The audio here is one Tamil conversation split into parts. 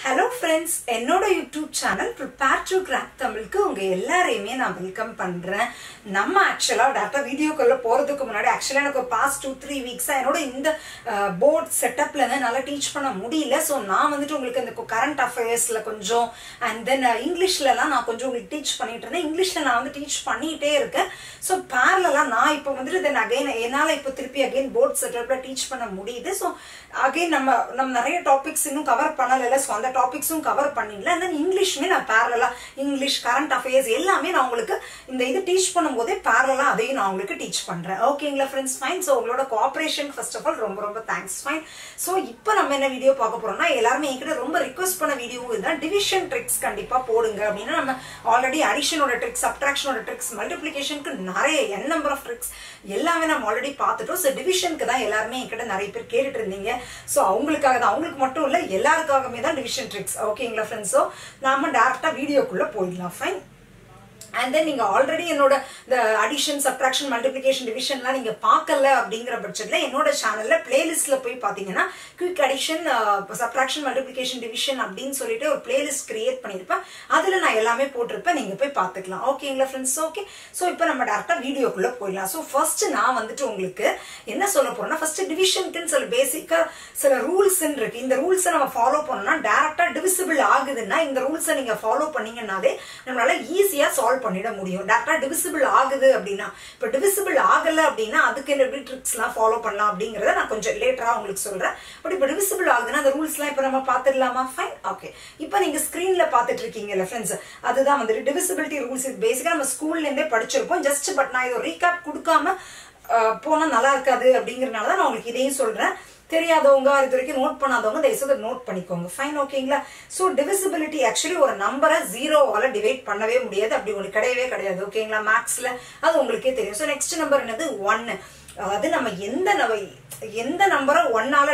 ஹலோ ஃப்ரெண்ட்ஸ் என்னோட YouTube channel prepare to crack தமிழுக்கு உங்க எல்லாரையுமே நான் வெல்கம் பண்றேன் நம்ம ஆக்சுவலா டேரக்டா வீடியோக்குள்ள போறதுக்கு முன்னாடி ஆக்சுவலா எனக்கு பாஸ்ட் டூ த்ரீ வீக்ஸா என்னோட இந்த போர்ட் செட்டப்ல இருந்து என்னால டீச் பண்ண முடியல ஸோ நான் வந்துட்டு உங்களுக்கு இந்த கரண்ட் அஃபேர்ஸ்ல கொஞ்சம் அண்ட் தென் இங்கிலீஷ்ல எல்லாம் நான் கொஞ்சம் உங்களுக்கு டீச் பண்ணிட்டு இருந்தேன் இங்கிலீஷ்ல நான் வந்து டீச் பண்ணிட்டே இருக்கேன் ஸோ பேரலாம் நான் இப்போ வந்துட்டு தென் அகைன் என்னால் இப்போ திருப்பி அகைன் போர்ட் செட்டப்ல டீச் பண்ண முடியுது ஸோ அகைன் நம்ம நம்ம நிறைய டாபிக்ஸ் இன்னும் கவர் பண்ணல ஸோ அந்த டாபிக்ஸும் கவர் பண்ணிடல அண்ட் தென் இங்கிலீஷுமே நான் பேரலா இங்கிலீஷ் கரண்ட் அஃபேர்ஸ் எல்லாமே நான் உங்களுக்கு இந்த இது டீச் பண்ணும்போதே பேரலா அதையும் நான் உங்களுக்கு டீச் பண்றேன் ஓகேங்களா ஃப்ரெண்ட்ஸ் ஃபைன் ஸோ உங்களோட கோஆபரேஷன் ஃபர்ஸ்ட் ஆஃப் ஆல் ரொம்ப ரொம்ப தேங்க்ஸ் ஃபைன் ஸோ இப்போ நம்ம என்ன வீடியோ பார்க்க போறோம்னா எல்லாருமே என்கிட்ட ரொம்ப ரிக்வஸ்ட் பண்ண வீடியோ இதுதான் டிவிஷன் ட்ரிக்ஸ் கண்டிப்பா போடுங்க அப்படின்னா நம்ம ஆல்ரெடி அடிஷனோட ட்ரிக்ஸ் சப்ட்ராக்ஷனோட ட்ரிக்ஸ் மல்டிப்ளிகேஷனுக்கு நிறைய என் நம்பர் ஆஃப் ட்ரிக்ஸ் எல்லாமே நம்ம ஆல்ரெடி பார்த்துட்டோம் ஸோ டிவிஷனுக்கு தான் எல்லாருமே என்கிட்ட நிறைய பேர் கேட்டுட்டு இருந்தீங்க ஸோ அவங்களுக்காக தான் அவங்களுக்கு மட்டும் இல்லை எல்லாருக்காகவே தான் டிவிஷன் ட்ரிக்ஸ் ஓகேங்களா ஃப்ரெண்ட்ஸ் ஸோ நாம டேரக்டா வீடியோக்குள்ள போயிடலாம் ஃபைன் அண்ட் தென் நீங்க ஆல்ரெடி என்னோட இந்த அடிஷன் சப்ட்ராக்ஷன் மல்டிபிளிகேஷன் டிவிஷன்லாம் நீங்க பார்க்கல அப்படிங்கிற பட்சத்துல என்னோட சேனல்ல பிளேலிஸ்ட்ல போய் பாத்தீங்கன்னா quick addition subtraction multiplication division அப்படின்னு சொல்லிட்டு ஒரு பிளேலிஸ்ட் கிரியேட் பண்ணிருப்பேன் அதுல நான் எல்லாமே போட்டிருப்பேன் நீங்க போய் பாத்துக்கலாம் ஓகேங்களா ஃப்ரெண்ட்ஸ் ஓகே ஸோ இப்போ நம்ம டேரக்டா வீடியோக்குள்ள போயிடலாம் ஸோ ஃபர்ஸ்ட் நான் வந்துட்டு உங்களுக்கு என்ன சொல்ல போறேன்னா ஃபர்ஸ்ட் டிவிஷனுக்குன்னு சில பேசிக்கா சில ரூல்ஸ் இருக்கு இந்த ரூல்ஸை நம்ம ஃபாலோ பண்ணோம்னா டேரக்டா டிவிசிபிள் ஆகுதுன்னா இந்த ரூல்ஸை நீங்க ஃபாலோ பண்ணீங்கன்னாலே நம்மளால ஈஸியா சால்வ் பண்ணிட முடியும் டேரக்டா டிவிசிபிள் ஆகுது அப்படின்னா இப்போ டிவிசிபிள் ஆகல அப்படின்னா அதுக்கு என்ன எப்படி ட்ரிக்ஸ் எல்லாம் ஃபாலோ பண்ணலாம் அப்படிங்கறத நான் கொஞ்சம் லேட்டரா உங்களுக்கு சொல்றேன் பட் இப்போ டிவிசிபிள் ஆகுதுன்னா அந்த ரூல்ஸ் எல்லாம் இப்போ நம்ம பாத்துடலாமா ஃபைன் ஓகே இப்போ நீங்க ஸ்கிரீன்ல பாத்துட்டு இருக்கீங்கல்ல ஃப்ரெண்ட்ஸ் அதுதான் வந்துட்டு டிவிசிபிலிட்டி ரூல்ஸ் இது பேசிக்கா நம்ம ஸ்கூல்ல இருந்தே படிச்சிருப்போம் ஜஸ்ட் பட் நான் இது ரீகேப் கொடுக்காம போனா நல்லா இருக்காது அப்படிங்கறதுனால தான் நான் உங்களுக்கு இதையும் சொல்றேன் தெரியாதவங்க இது வரைக்கும் நோட் பண்ணாதவங்க தயவுசெய்து நோட் பண்ணிக்கோங்க ஃபைன் ஓகேங்களா ஸோ டிவிசிபிலிட்டி ஆக்சுவலி ஒரு நம்பரை ஜீரோவால டிவைட் பண்ணவே முடியாது அப்படி உங்களுக்கு கிடையவே கிடையாது ஓகேங்களா மேக்ஸ்ல அது உங்களுக்கே தெரியும் ஸோ நெக்ஸ்ட் நம்பர் என்னது ஒன்னு அதாவது நம்ம எந்த நவ எந்த நம்பரை ஒன்னால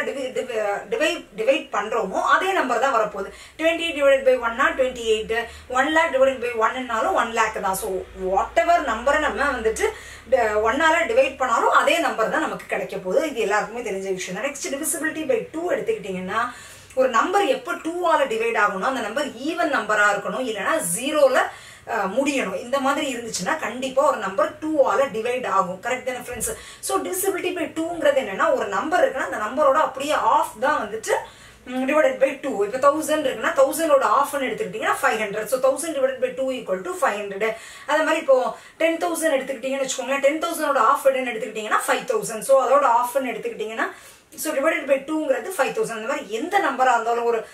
டிவைட் டிவைட் பண்றோமோ அதே நம்பர் தான் வரப்போகுது டுவெண்ட்டி டிவைட் பை ஒன்னா twenty eight one lakh divide by ஒன்னாலும் ஒன் லேக் தான் ஸோ வாட் எவர் நம்பரை நம்ம வந்துட்டு ஒன்னால டிவைட் பண்ணாலும் அதே நம்பர் தான் நமக்கு கிடைக்க போகுது இது எல்லாருக்குமே தெரிஞ்ச விஷயம் தான் நெக்ஸ்ட் டிவிசிபிலிட்டி பை டூ எடுத்துக்கிட்டீங்கன்னா ஒரு நம்பர் எப்போ டூவால டிவைட் ஆகணும் அந்த நம்பர் ஈவன் நம்பரா இருக்கணும் இல்லைன்னா ஜீரோல முடியணும் இந்த மாதிரி இருந்துச்சுன்னா கண்டிப்பா ஒரு நம்பர் டூவால டிவைட் ஆகும் கரெக்ட் தானே ஃப்ரெண்ட்ஸ் ஸோ டிவிசிபிலிட்டி பை டூங்கிறது என்னன்னா ஒரு நம்பர் இருக்குன்னா அந்த நம்பரோட அப்படியே ஆஃப் தான் வந்துட்டு டிவைடட் பை டூ இப்போ தௌசண்ட் இருக்குன்னா தௌசண்டோட ஆஃப்னு எடுத்துக்கிட்டீங்கன்னா five hundred so thousand divide by two equal to five hundred அதே மாதிரி இப்போ டென் தௌசண்ட் எடுத்துக்கிட்டீங்கன்னு வச்சுக்கோங்களேன் டென் தௌசண்டோட ஆஃப் எடுத்துக்கிட்டீங்கன்னா ஃபைவ் தௌசண்ட் ஸோ அதோட ஆஃப்னு எடுத்துக்கிட்டீங்கன்னா ஸோ டிவைடட் பை டூங்கிறது ஃபைவ் தௌசண்ட் அந்த மாதிரி எந்த நம்பரா இருந்தாலும் ஒரு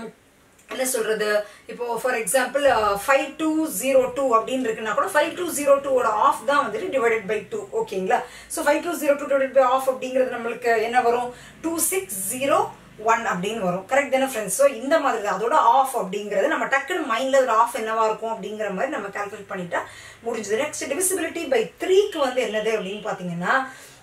என்ன சொல்றது இப்போ for example five two zero two அப்படின்னு இருக்குன்னா கூட ஃபைவ் டூ ஜீரோ டூவோட ஆஃப் தான் வந்துட்டு டிவைடட் பை டூ ஓகேங்களா so five two zero two divided by half அப்படிங்கிறது நம்மளுக்கு என்ன வரும் டூ சிக்ஸ் ஜீரோ ஒன் அப்படின்னு வரும் கரெக்ட் தானே ஃப்ரெண்ட்ஸ் ஸோ இந்த மாதிரி அதோட ஆஃப் அப்படிங்கிறது நம்ம டக்குன்னு மைண்ட்ல ஒரு ஆஃப் என்னவா இருக்கும் அப்படிங்கிற மாதிரி நம்ம கால்குலேட் பண்ணிட்டா முடிஞ்சது நெக்ஸ்ட் டிவிசிபிலிட்டி பை த்ரீக்கு வந்து என்னது அப்படின்னு பாத்தீங்கன்னா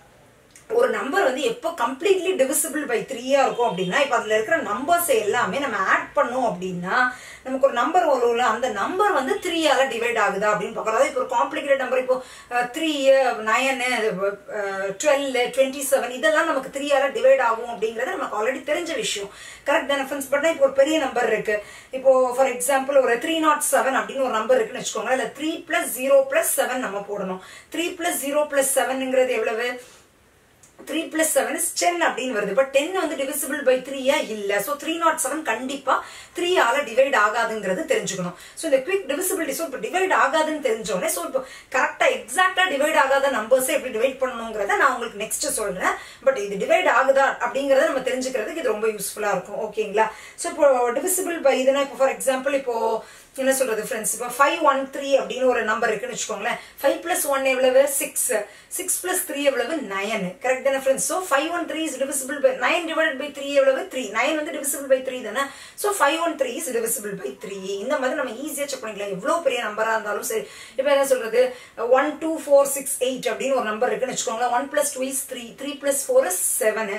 ஒரு நம்பர் வந்து எப்போ கம்ப்ளீட்லி டிவிசிபிள் பை த்ரீயா இருக்கும் அப்படின்னா இப்போ அதுல இருக்கிற நம்பர்ஸ் எல்லாமே நம்ம ஆட் பண்ணோம் அப்படின்னா நமக்கு ஒரு நம்பர் வரும்ல அந்த நம்பர் வந்து த்ரீயால டிவைட் ஆகுதா அப்படின்னு பார்க்கறோம் அதாவது இப்போ ஒரு காம்ப்ளிகேட்டட் நம்பர் இப்போ three nine twelve twenty seven இதெல்லாம் நமக்கு த்ரீயால டிவைட் ஆகும் அப்படிங்கிறது நமக்கு ஆல்ரெடி தெரிஞ்ச விஷயம் கரெக்ட் தானே ஃப்ரெண்ட்ஸ் பட் இப்போ ஒரு பெரிய நம்பர் இருக்கு இப்போ ஃபார் எக்ஸாம்பிள் ஒரு த்ரீ நாட் செவன் அப்படின்னு ஒரு நம்பர் இருக்குன்னு வச்சுக்கோங்க இல்லை three plus zero plus seven நம்ம போடணும் த்ரீ பிளஸ் ஜீரோ பிளஸ் செவன்ங்கிறது எவ்வளவு three plus seven is ten அப்படின்னு வருது பட் டென் வந்து டிவிசிபிள் பை த்ரீயா இல்ல ஸோ த்ரீ நாட் செவன் கண்டிப்பா த்ரீ ஆல டிவைட் ஆகாதுங்கிறது தெரிஞ்சுக்கணும் ஸோ இந்த குவிக் டிவிசிபிலிட்டி ஸோ இப்போ டிவைட் ஆகாதுன்னு தெரிஞ்சோடனே ஸோ இப்போ கரெக்டா எக்ஸாக்டா டிவைட் ஆகாத நம்பர்ஸை எப்படி டிவைட் பண்ணணுங்கிறத நான் உங்களுக்கு நெக்ஸ்ட் சொல்றேன் பட் இது டிவைட் ஆகுதா அப்படிங்கறத நம்ம தெரிஞ்சுக்கிறதுக்கு இது ரொம்ப யூஸ்ஃபுல்லா இருக்கும் ஓகேங்களா ஸோ இப்போ டிவிசிபிள் பை இதுனா இப்போ ஃபார் எக்ஸாம்பிள் இப்போ என்ன சொல்றது ஃப்ரெண்ட்ஸ் இப்போ ஃபைவ் ஒன் த்ரீ அப்படின்னு ஒரு நம்பர் இருக்குன்னு வச்சுக்கோங்களேன் ஃபைவ் பிளஸ் ஒன் எவ்வளவு சிக்ஸ் சிக்ஸ் பிளஸ் த்ரீ எவ்வளவு நயன் கரெக்ட் தானே friends so five one three is divisible by nine divide by three எவ்வளவு த்ரீ நைன் வந்து டிவிசிபிள் பை த்ரீ தானே so five one three is divisible by three இந்த மாதிரி நம்ம ஈஸியாக செக் பண்ணிக்கலாம் எவ்வளோ பெரிய நம்பரா இருந்தாலும் சரி இப்போ என்ன சொல்றது one two four six eight அப்படின்னு ஒரு நம்பர் இருக்குன்னு வச்சுக்கோங்களேன் one plus two is three three plus four is seven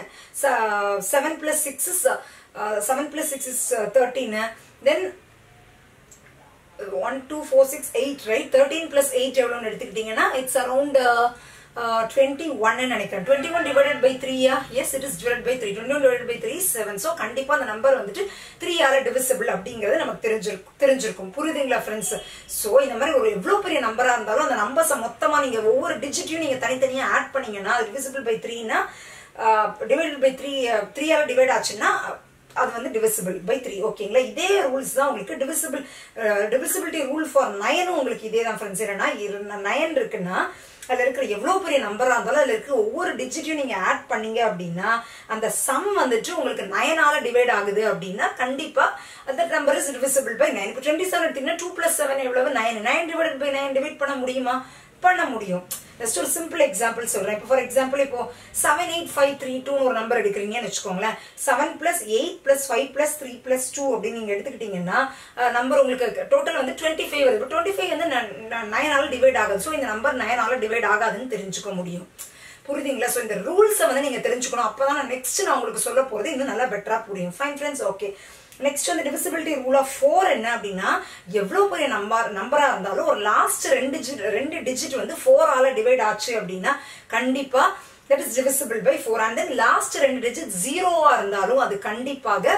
seven plus six is seven plus six is thirteen then one two four six eight right thirteen plus eight எவ்வளோன்னு எடுத்துக்கிட்டீங்கன்னா இட்ஸ் அரௌண்ட் டுவெண்ட்டி ஒன்னு நினைக்கிறேன் டுவெண்ட்டி ஒன் டிவைடட் பை த்ரீயா yes it is divide by three twenty one divide by three seven so கண்டிப்பா அந்த நம்பர் வந்துட்டு த்ரீயால டிவிசிபிள் அப்படிங்கிறது நமக்கு தெரிஞ்சிருக்கும் தெரிஞ்சிருக்கும் புரியுதுங்களா ஃப்ரெண்ட்ஸ் ஸோ இந்த மாதிரி ஒரு எவ்வளவு பெரிய நம்பரா இருந்தாலும் அந்த நம்பர்ஸை மொத்தமா நீங்க ஒவ்வொரு டிஜிட்டையும் நீங்க தனித்தனியா ஆட் பண்ணீங்கன்னா அது டிவிசிபிள் பை த்ரீனா டிவைடட் பை த்ரீ த்ரீயால டிவைட் ஆச்சுன்னா அது வந்து டிவிசிபிள் பை த்ரீ ஓகேங்களா இதே ரூல்ஸ் தான் உங்களுக்கு டிவிசிபிள் டிவிசிபிலிட்டி ரூல் ஃபார் நயனும் உங்களுக்கு இதே தான் ஃப்ரெண்ட்ஸ் என்னன்னா நயன் இருக்குன்னா அதுல இருக்கிற எவ்வளவு பெரிய நம்பரா இருந்தாலும் அதுல இருக்கிற ஒவ்வொரு டிஜிட்டையும் நீங்க ஆட் பண்ணீங்க அப்படின்னா அந்த சம் வந்துட்டு உங்களுக்கு நயனால டிவைட் ஆகுது அப்படின்னா கண்டிப்பா அந்த number is divisible by nine இப்போ டுவெண்ட்டி செவன் எடுத்தீங்கன்னா டூ பிளஸ் செவன் எவ்வளவு nine nine divide by nine divide பண்ண முடியுமா பண்ண முடியும் ஜஸ்ட் ஒரு சிம்பிள் எக்ஸாம்பிள் சொல்றேன் இப்போ ஃபார் எக்ஸாம்பிள் இப்போ செவன் எயிட் ஃபைவ் த்ரீ டூன்னு ஒரு நம்பர் எடுக்கிறீங்கன்னு வச்சுக்கோங்களேன் seven plus eight plus five plus three plus two அப்படின்னு நீங்க எடுத்துக்கிட்டீங்கன்னா நம்பர் உங்களுக்கு டோட்டல் வந்து டுவெண்ட்டி ஃபைவ் வருது இப்போ டுவெண்ட்டி ஃபைவ் வந்து நயனால டிவைட் ஆகுது ஸோ இந்த நம்பர் நயனால டிவைட் ஆகாதுன்னு தெரிஞ்சுக்க முடியும் புரியுதுங்களா ஸோ இந்த ரூல்ஸை வந்து நீங்க தெரிஞ்சுக்கணும் அப்பதான் நான் நெக்ஸ்ட் நான் உங்களுக்கு சொல்ல போறது இன்னும் நல்லா பெட்டரா புரியும் ஃபைன் ஃப்ரெண்ட்ஸ் ஓகே நெக்ஸ்ட் வந்து டிவிசிபிலிட்டி ரூல் ஆஃப் ஃபோர் என்ன அப்படின்னா எவ்வளவு பெரிய நம்பர் நம்பரா இருந்தாலும் ஒரு லாஸ்ட் ரெண்டு digit- ரெண்டு டிஜிட் வந்து ஃபோரால டிவைட் ஆச்சு அப்படின்னா கண்டிப்பா that is divisible by four and then last ரெண்டு டிஜிட் ஜீரோவா இருந்தாலும் அது கண்டிப்பாக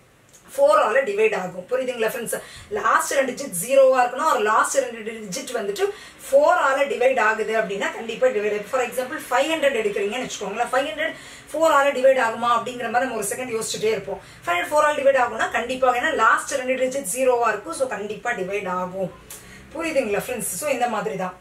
ஃபோரால டிவைட் ஆகும் புரியுதுங்களா ஃப்ரெண்ட்ஸ் லாஸ்ட் ரெண்டு டிஜிட் ஜீரோவா இருக்கணும் ஒரு லாஸ்ட் ரெண்டு டிஜிட் வந்துட்டு ஃபோரால டிவைட் ஆகுது அப்படின்னா கண்டிப்பா divide for example five hundred எடுக்கிறீங்கன்னு வச்சுக்கோங்களேன் ஃபைவ் ஹண்ட்ரட் ஃபோர் ஆல டிவைட் ஆகுமா அப்படிங்கிற மாதிரி நம்ம ஒரு செகண்ட் யோசிச்சுட்டே இருப்போம் ஃபைவ் ஹண்ட்ரட் ஃபோர் ஆல் டிவைட் ஆகும்னா கண்டிப்பாக ஏன்னா லாஸ்ட் ரெண்டு டிஜிட் ஜீரோவா இருக்கும் ஸோ கண்டிப்பா டிவைட் ஆகும் புரியுதுங்களா ஃப்ரெண்ட்ஸ் ஸோ இந்த மாதிரி தான்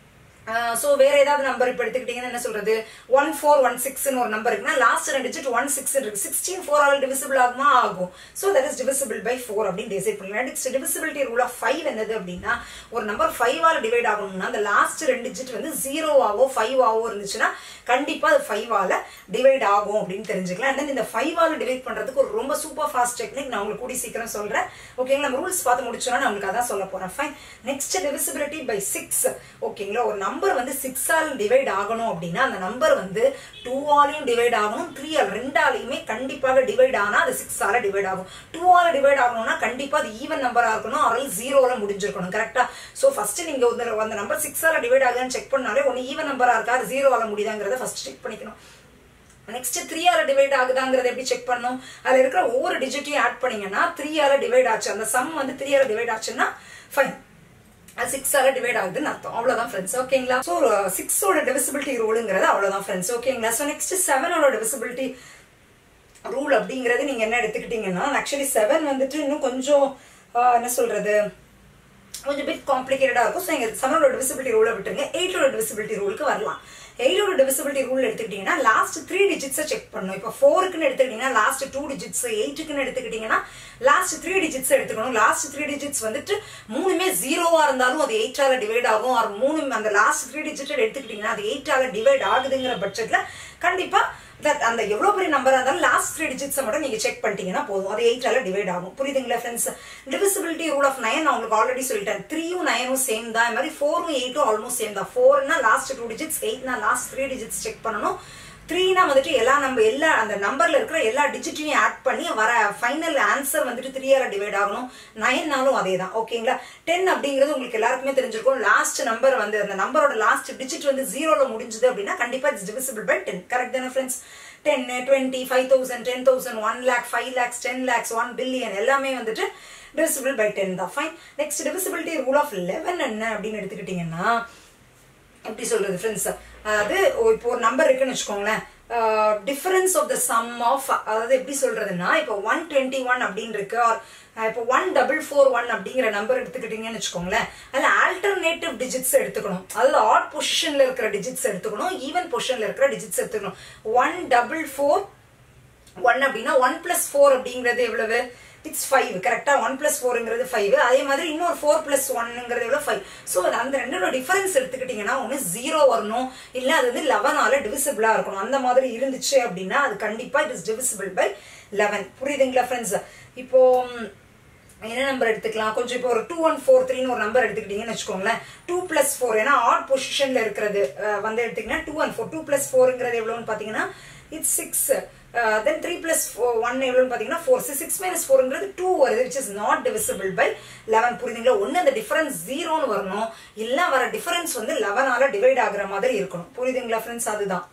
ஸோ வேற ஏதாவது நம்பர் இப்போ எடுத்துக்கிட்டீங்கன்னா என்ன சொல்றது ஒன் ஃபோர் ஒன் சிக்ஸ்னு ஒரு நம்பர் இருக்குன்னா லாஸ்ட் ரெண்டு டிஜிட் ஒன் சிக்ஸ் இருக்கு சிக்ஸ்டீன் ஃபோர் ஆல் டிவிசிபிள் ஆகுமா ஆகும் so that is divisible by four அப்படின்னு டிசைட் பண்ணலாம் next divisibility rule of five என்னது அப்படின்னா ஒரு நம்பர் ஃபைவ் ஆல் டிவைட் ஆகணும்னா அந்த லாஸ்ட் ரெண்டு டிஜிட் வந்து ஜீரோவாவோ ஃபைவ் ஆவோ இருந்துச்சுன்னா கண்டிப்பா அது ஃபைவ் ஆல டிவைட் ஆகும் அப்படின்னு தெரிஞ்சுக்கலாம் அண்ட் இந்த ஃபைவ் ஆல டிவைட் பண்றதுக்கு ஒரு ரொம்ப சூப்பர் ஃபாஸ்ட் டெக்னிக் நான் உங்களுக்கு கூடி சீக்கிரம் சொல்றேன் ஓகேங்களா நம்ம ரூல்ஸ் பார்த்து முடிச்சோம்னா நான் உங்களுக்கு அதான் சொல்ல போறேன் fine next divisibility by six ஓகேங்களா ஒரு நம்பர் வந்து சிக்ஸ் ஆல் டிவைட் ஆகணும் அப்படின்னா அந்த நம்பர் வந்து டூ ஆலையும் டிவைட் ஆகணும் த்ரீ ஆல் ரெண்டாலையுமே கண்டிப்பாக டிவைட் ஆனா அது சிக்ஸ் ஆல டிவைட் ஆகும் டூ ஆல டிவைட் ஆகணும்னா கண்டிப்பா அது ஈவன் நம்பரா இருக்கணும் அதில் ஜீரோல முடிஞ்சிருக்கணும் கரெக்டா சோ ஃபர்ஸ்ட் நீங்க ஒரு- அந்த நம்பர் சிக்ஸ் ஆல டிவைட் ஆகுதுன்னு செக் பண்ணாலே ஒன்னு ஈவன் நம்பரா இருக்கா அது ஜீரோவால முடியுதாங்கிறத ஃபர்ஸ்ட் செக் பண்ணிக்கணும் நெக்ஸ்ட் த்ரீ ஆல டிவைட் ஆகுதாங்கிறத எப்படி செக் பண்ணும் அதுல இருக்கிற ஒவ்வொரு டிஜிட்டையும் ஆட் பண்ணீங்கன்னா த்ரீ ஆல டிவைட் ஆச்சு அந்த சம் வந்து த்ரீ ஆல டிவைட் ஆச்சுன்னா ஃபைன் அது சிக்ஸ் ஆல டிவைட் ஆகுதுன்னு அர்த்தம் அவ்வளவுதான் ஃப்ரெண்ட்ஸ் ஓகேங்களா ஸோ சிக்ஸோட டிவிசிபிலிட்டி ரூலுங்கிறது அவ்வளவுதான் ஃப்ரெண்ட்ஸ் ஓகேங்களா ஸோ நெக்ஸ்ட் செவனோட டிவிசிபிலிட்டி ரூல் அப்படிங்கிறது நீங்க என்ன எடுத்துக்கிட்டீங்கன்னா ஆக்சுவலி செவன் வந்துட்டு இன்னும் கொஞ்சம் ஆஹ், என்ன சொல்றது கொஞ்சம் பிட் காம்ப்ளிகேட்டடா இருக்கும் ஸோ எங்க செவனோட டிவிசிபிலிட்டி ரூலை விட்டுருங்க எயிட்டோட டிவிசிபிலிட்டி ரூலுக்கு வரலாம் எயிட்டோட டிவிசிபிலிட்டி ரூல் எடுத்துக்கிட்டீங்கன்னா லாஸ்ட் த்ரீ டிஜிட்ஸை செக் பண்ணணும் இப்போ ஃபோருக்குன்னு எடுத்துக்கிட்டீங்கன்னா லாஸ்ட் டூ டிஜிட்ஸ் எயிட்டுக்குன்னு எடுத்துக்கிட்டீங்கன்னா லாஸ்ட் த்ரீ டிஜிட்ஸ் எடுத்துக்கணும் லாஸ்ட் த்ரீ டிஜிட்ஸ் வந்துட்டு மூணுமே ஜீரோவா இருந்தாலும் அது எயிட்டால டிவைட் ஆகும் ஆர் மூணு அந்த லாஸ்ட் த்ரீ டிஜிட் எடுத்துக்கிட்டீங்கன்னா அது எயிட்டால டிவைட் ஆகுதுங்கிற பட்சத்துல கண்டிப்பா that அந்த எவ்வளவு பெரிய நம்பரா இருந்தாலும் லாஸ்ட் த்ரீ டிஜிட்ஸ் மட்டும் நீங்க செக் பண்ணிட்டீங்கன்னா போதும் அது எயிட்டால டிவைட் ஆகும் புரியுதுங்களா friends divisibility rule of nine நான் உங்களுக்கு ஆல்ரெடி சொல்லிட்டேன் த்ரீயும் நைனும் சேம் தான் இது மாதிரி ஃபோரும் எயிட்டும் ஆல்மோஸ்ட் சேம் தான் ஃபோர்னா லாஸ்ட் டூ டிஜிட்ஸ் எயிட்னா லாஸ்ட் த்ரீ டிஜிட்ஸ் செக் பண்ணணும் த்ரீனா வந்துட்டு எல்லா நம்ம எல்லா அந்த நம்பர்ல இருக்கிற எல்லா டிஜிட்டையும் ஆட் பண்ணி வர ஃபைனல் ஆன்சர் வந்துட்டு த்ரீயால டிவைட் ஆகணும் நைன்னாலும் அதே தான் ஓகேங்களா டென் அப்படிங்கிறது உங்களுக்கு எல்லாருக்குமே தெரிஞ்சிருக்கும் லாஸ்ட் நம்பர் வந்து அந்த நம்பரோட லாஸ்ட் டிஜிட் வந்து ஜீரோல முடிஞ்சது அப்படின்னா கண்டிப்பா it's divisible by ten correct தானே friends ten twenty five thousand ten thousand one lakh five lakhs ten lakhs one billion எல்லாமே வந்துட்டு டிவிசிபிள் பை டென் தான் fine next divisibility rule of eleven என்ன அப்படின்னு எடுத்துக்கிட்டீங்கன்னா எப்படி சொல்றது ஃப்ரெண்ட்ஸ் அதாவது ஓ, இப்போ ஒரு நம்பர் இருக்குன்னு வச்சுக்கோங்களேன் difference of the sum of அதாவது எப்படி சொல்றதுன்னா இப்போ ஒன் டுவெண்ட்டி ஒன் அப்படின்னு இருக்கு or, அஹ், இப்போ ஒன் டபுள் ஃபோர் ஒன் அப்படிங்கிற நம்பர் எடுத்துக்கிட்டீங்கன்னு வச்சுக்கோங்களேன் அதுல ஆல்டர்னேட்டிவ் டிஜிட்ஸ் எடுத்துக்கணும் அதாவது ஆட் பொசிஷன்ல இருக்கிற டிஜிட்ஸ் எடுத்துக்கணும் ஈவன் பொசிஷன்ல இருக்கிற டிஜிட்ஸ் எடுத்துக்கணும் ஒன் டபுள் ஃபோர் ஒன் அப்படின்னா ஒன் பிளஸ் ஃபோர் அப்படிங்கிறது எவ்வளவு இட்ஸ் ஃபைவ் கரெக்டா ஒன் பிளஸ் ஃபோருங்கிறது ஃபைவ் அதே மாதிரி இன்னொரு ஃபோர் பிளஸ் ஒன்னுங்கிறது எவ்வளவு ஃபைவ் ஸோ அந்த ரெண்டோட டிஃபரன்ஸ் எடுத்துக்கிட்டீங்கன்னா ஒன்று ஜீரோ வரணும் இல்லை அது வந்து லெவனால டிவிசிபிளா இருக்கணும் அந்த மாதிரி இருந்துச்சு அப்படின்னா அது கண்டிப்பா it is divisible by eleven புரியுதுங்களா ஃப்ரெண்ட்ஸ் இப்போ ம், என்ன நம்பர் எடுத்துக்கலாம் கொஞ்சம் இப்போ ஒரு டூ ஒன் ஃபோர் த்ரீன்னு ஒரு நம்பர் எடுத்துக்கிட்டீங்கன்னு வச்சுக்கோங்களேன் டூ பிளஸ் ஃபோர் ஏன்னா ஆட் பொசிஷன்ல இருக்கிறது அஹ், வந்து எடுத்தீங்கன்னா two one four two plus ஃபோருங்கிறது எவ்வளோன்னு பார்த்தீங்கன்னா it's six then three plus one எவ்வளோன்னு பார்த்தீங்கன்னா ஃபோர் சிக்ஸ் மைனஸ் ஃபோருங்கிறது டூ வருது which is not divisible by eleven புரியுதுங்களா ஒன்று அந்த டிஃபரன்ஸ் ஜீரோன்னு வரணும் இல்லை வர டிஃபரன்ஸ் வந்து லெவனால டிவைட் ஆகுற மாதிரி இருக்கணும் புரியுதுங்களா ஃப்ரெண்ட்ஸ் அதுதான்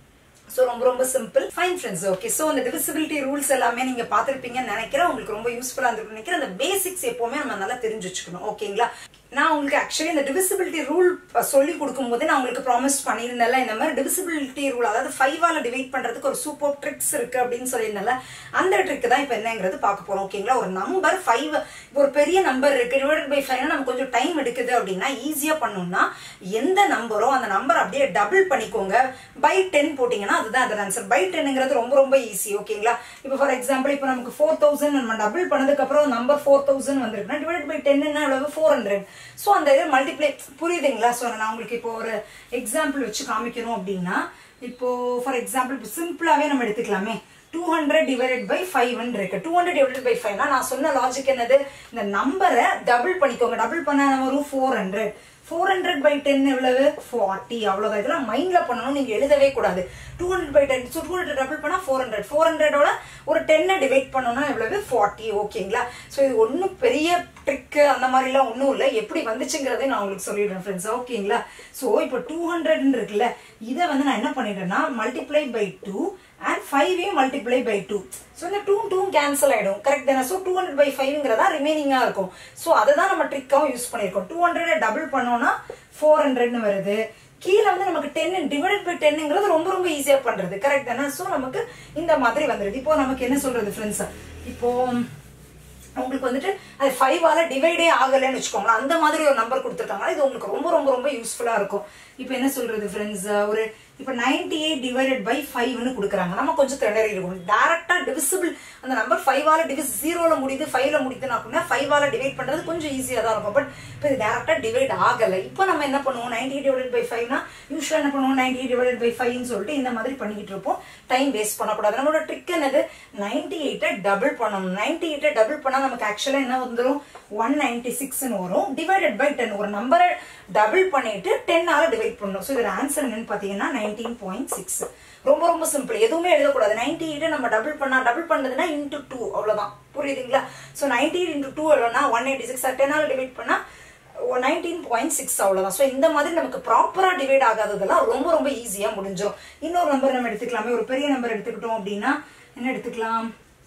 ஸோ ரொம்ப ரொம்ப simple fine friends okay so அந்த டிவிசிபிலிட்டி ரூல்ஸ் எல்லாமே நீங்க பார்த்துருப்பீங்கன்னு நினைக்கிறேன் உங்களுக்கு ரொம்ப யூஸ்ஃபுல்லாக இருந்திருக்கும் நினைக்கிறேன் அந்த பேசிக்ஸ் எப்பவுமே நம்ம நல்லா தெரிஞ்சு வச்சுக்கணும் ஓகேங்களா நான் உங்களுக்கு ஆக்சுவலி இந்த டிவிசிபிலிட்டி ரூல் சொல்லி கொடுக்கும்போது நான் உங்களுக்கு ப்ராமிஸ் பண்ணியிருந்தேன்ல இந்த மாதிரி டிவிசிபிலிட்டி ரூல் அதாவது ஃபைவால டிவைட் பண்றதுக்கு ஒரு சூப்பர் ட்ரிக்ஸ் இருக்கு அப்படின்னு சொல்லியிருந்தேன்ல அந்த ட்ரிக் தான் இப்போ என்னங்கிறது பார்க்க போறோம் ஓகேங்களா ஒரு நம்பர் ஃபைவ் ஒரு பெரிய நம்பர் இருக்கு டிவைடட் பை ஃபைவ்னா நமக்கு கொஞ்சம் டைம் எடுக்குது அப்படின்னா ஈஸியா பண்ணணும்னா எந்த நம்பரோ அந்த நம்பர் அப்படியே டபுள் பண்ணிக்கோங்க பை டென் போட்டீங்கன்னா அதுதான் அதோட ஆன்சர் பை டென்னுங்கிறது ரொம்ப ரொம்ப ஈஸி ஓகேங்களா இப்போ ஃபார் எக்ஸாம்பிள் இப்போ நமக்கு ஃபோர் தௌசண்ட் நம்ம டபுள் பண்ணதுக்கு அப்புறம் நம்பர் ஃபோர் தௌசண்ட் வந்திருக்குன்னா டிவைட் பை டென்னா எவ்வளவு ஃபோர் ஹண்ட்ரட் ஸோ அந்த இது மல்டிப்ளை புரியுதுங்களா ஸோ நான் உங்களுக்கு இப்போ ஒரு எக்ஸாம்பிள் வச்சு காமிக்கணும் அப்படின்னா இப்போ ஃபார் எக்ஸாம்பிள் இப்போ சிம்பிளாவே நம்ம எடுத்துக்கலாமே two hundred divided by five இருக்கு டூ ஹண்ட்ரட் டிவைடட் பை ஃபைவ்னா நான் சொன்ன லாஜிக் என்னது இந்த நம்பரை டபுள் பண்ணிக்கோங்க டபுள் பண்ண வரும் four hundred four hundred by ten எவ்வளவு ஃபார்ட்டி அவ்வளோதான் இதெல்லாம் மைண்டில் பண்ணணும் நீங்கள் எழுதவே கூடாது two hundred by ten so two hundred double பண்ணால் ஃபோர் ஹண்ட்ரட் ஃபோர் ஹண்ட்ரடோட ஒரு டென்னை டிவைட் பண்ணணும்னா எவ்வளவு ஃபார்ட்டி ஓகேங்களா ஸோ இது ஒன்றும் பெரிய ட்ரிக்கு அந்த மாதிரிலாம் ஒன்றும் இல்லை எப்படி வந்துச்சுங்கிறதே நான் உங்களுக்கு சொல்லிடுறேன் ஃப்ரெண்ட்ஸ் ஓகேங்களா ஸோ இப்போ டூ ஹண்ட்ரட்னு இருக்குல்ல இதை வந்து நான் என்ன பண்ணிடுறேன்னா மல்டிப்ளை பை டூ அண்ட் ஃபைவையும் மல்டிப்ளை பை டூ ஸோ இந்த டூ டூ கேன்சல் ஆயிடும் கரெக்ட் தானே ஸோ டூ ஹண்ட்ரட் பை ஃபைவ்ங்கிறதா ரிமைனிங்காக இருக்கும் ஸோ அதை தான் நம்ம ட்ரிக்காகவும் யூஸ் பண்ணியிருக்கோம் டூ ஹண்ட்ரட் டபுள் பண்ணோம்னா ஃபோர் ஹண்ட்ரட்னு வருது கீழே வந்து நமக்கு டென் டிவைடட் பை டென்னுங்கிறது ரொம்ப ரொம்ப ஈஸியாக பண்றது கரெக்ட் தானே ஸோ நமக்கு இந்த மாதிரி வந்துடுது இப்போ நமக்கு என்ன சொல்றது ஃப்ரெண்ட்ஸ் இப்போ உங்களுக்கு வந்துட்டு அது ஃபைவால டிவைடே ஆகலைன்னு வச்சுக்கோங்களேன் அந்த மாதிரி ஒரு நம்பர் கொடுத்துருக்காங்க இது உங்களுக்கு ரொம்ப ரொம்ப ரொம்ப யூஸ்ஃபுல்லா இருக்கும் இப்போ என்ன சொல்றது ஃப்ரெண்ட்ஸ் ஒரு இப்போ நைன்டி எயிட் டிவைடட் பை ஃபைவ்னு கொடுக்குறாங்க நம்ம கொஞ்சம் திணறி இருக்கும் டேரக்டா டிவிசிபிள் அந்த நம்பர் ஃபைவால டிவிஸ் ஜீரோல முடியுது ஃபைவ்ல முடியுதுன்னு அப்படின்னா ஃபைவால டிவைட் பண்றது கொஞ்சம் ஈஸியாக தான் இருக்கும் பட் இப்போ இது டேரக்டா டிவைட் ஆகலை இப்போ நம்ம என்ன பண்ணுவோம் நைன்டி எயிட் டிவைட் பை ஃபைவ்னா யூஸ்வலாக என்ன பண்ணுவோம் நைன்டி எயிட் டிவைட் பை ஃபைவ்னு சொல்லிட்டு இந்த மாதிரி பண்ணிக்கிட்டு இருப்போம் டைம் வேஸ்ட் பண்ணக்கூடாது நம்மளோட ட்ரிக் என்னது நைன்டி எயிட்டை டபுள் பண்ணணும் நைன்டி எயிட்டை டபுள் பண்ணால் நமக்கு ஆக்சுவலாக என்ன வந்துடும் ஒன் நைன்டி சிக்ஸ்னு வரும் டிவைடட் பை டென் ஒரு நம்பரை டபுள் பண்ணிட்டு டென்னால டிவைட் பண்ணணும் ஸோ இதோட ஆன்சர் என்னன்னு பார்த்தீங்கன்னா நைன்டீன் பாயிண்ட் சிக்ஸ் ரொம்ப ரொம்ப சிம்பிள் எதுவுமே எழுதக்கூடாது நைன்டி எயிட்டை நம்ம டபுள் பண்ணா டபுள் பண்ணதுன்னா இன்டூ டூ அவ்வளோதான் புரியுதுங்களா so ninety eight into two எவ்வளோனா ஒன் எயிட்டி சிக்ஸ் டென்னால டிவைட் பண்ணா நைன்டீன் பாயிண்ட் சிக்ஸ் அவ்வளோதான் ஸோ இந்த மாதிரி நமக்கு ப்ராப்பராக டிவைட் ஆகாததெல்லாம் ரொம்ப ரொம்ப ஈஸியாக முடிஞ்சிடும் இன்னொரு நம்பர் நம்ம எடுத்துக்கலாமே ஒரு பெரிய நம்பர் எடுத்துக்கிட்டோம் அப்படின்னா என்ன எடுத்துக்கலாம்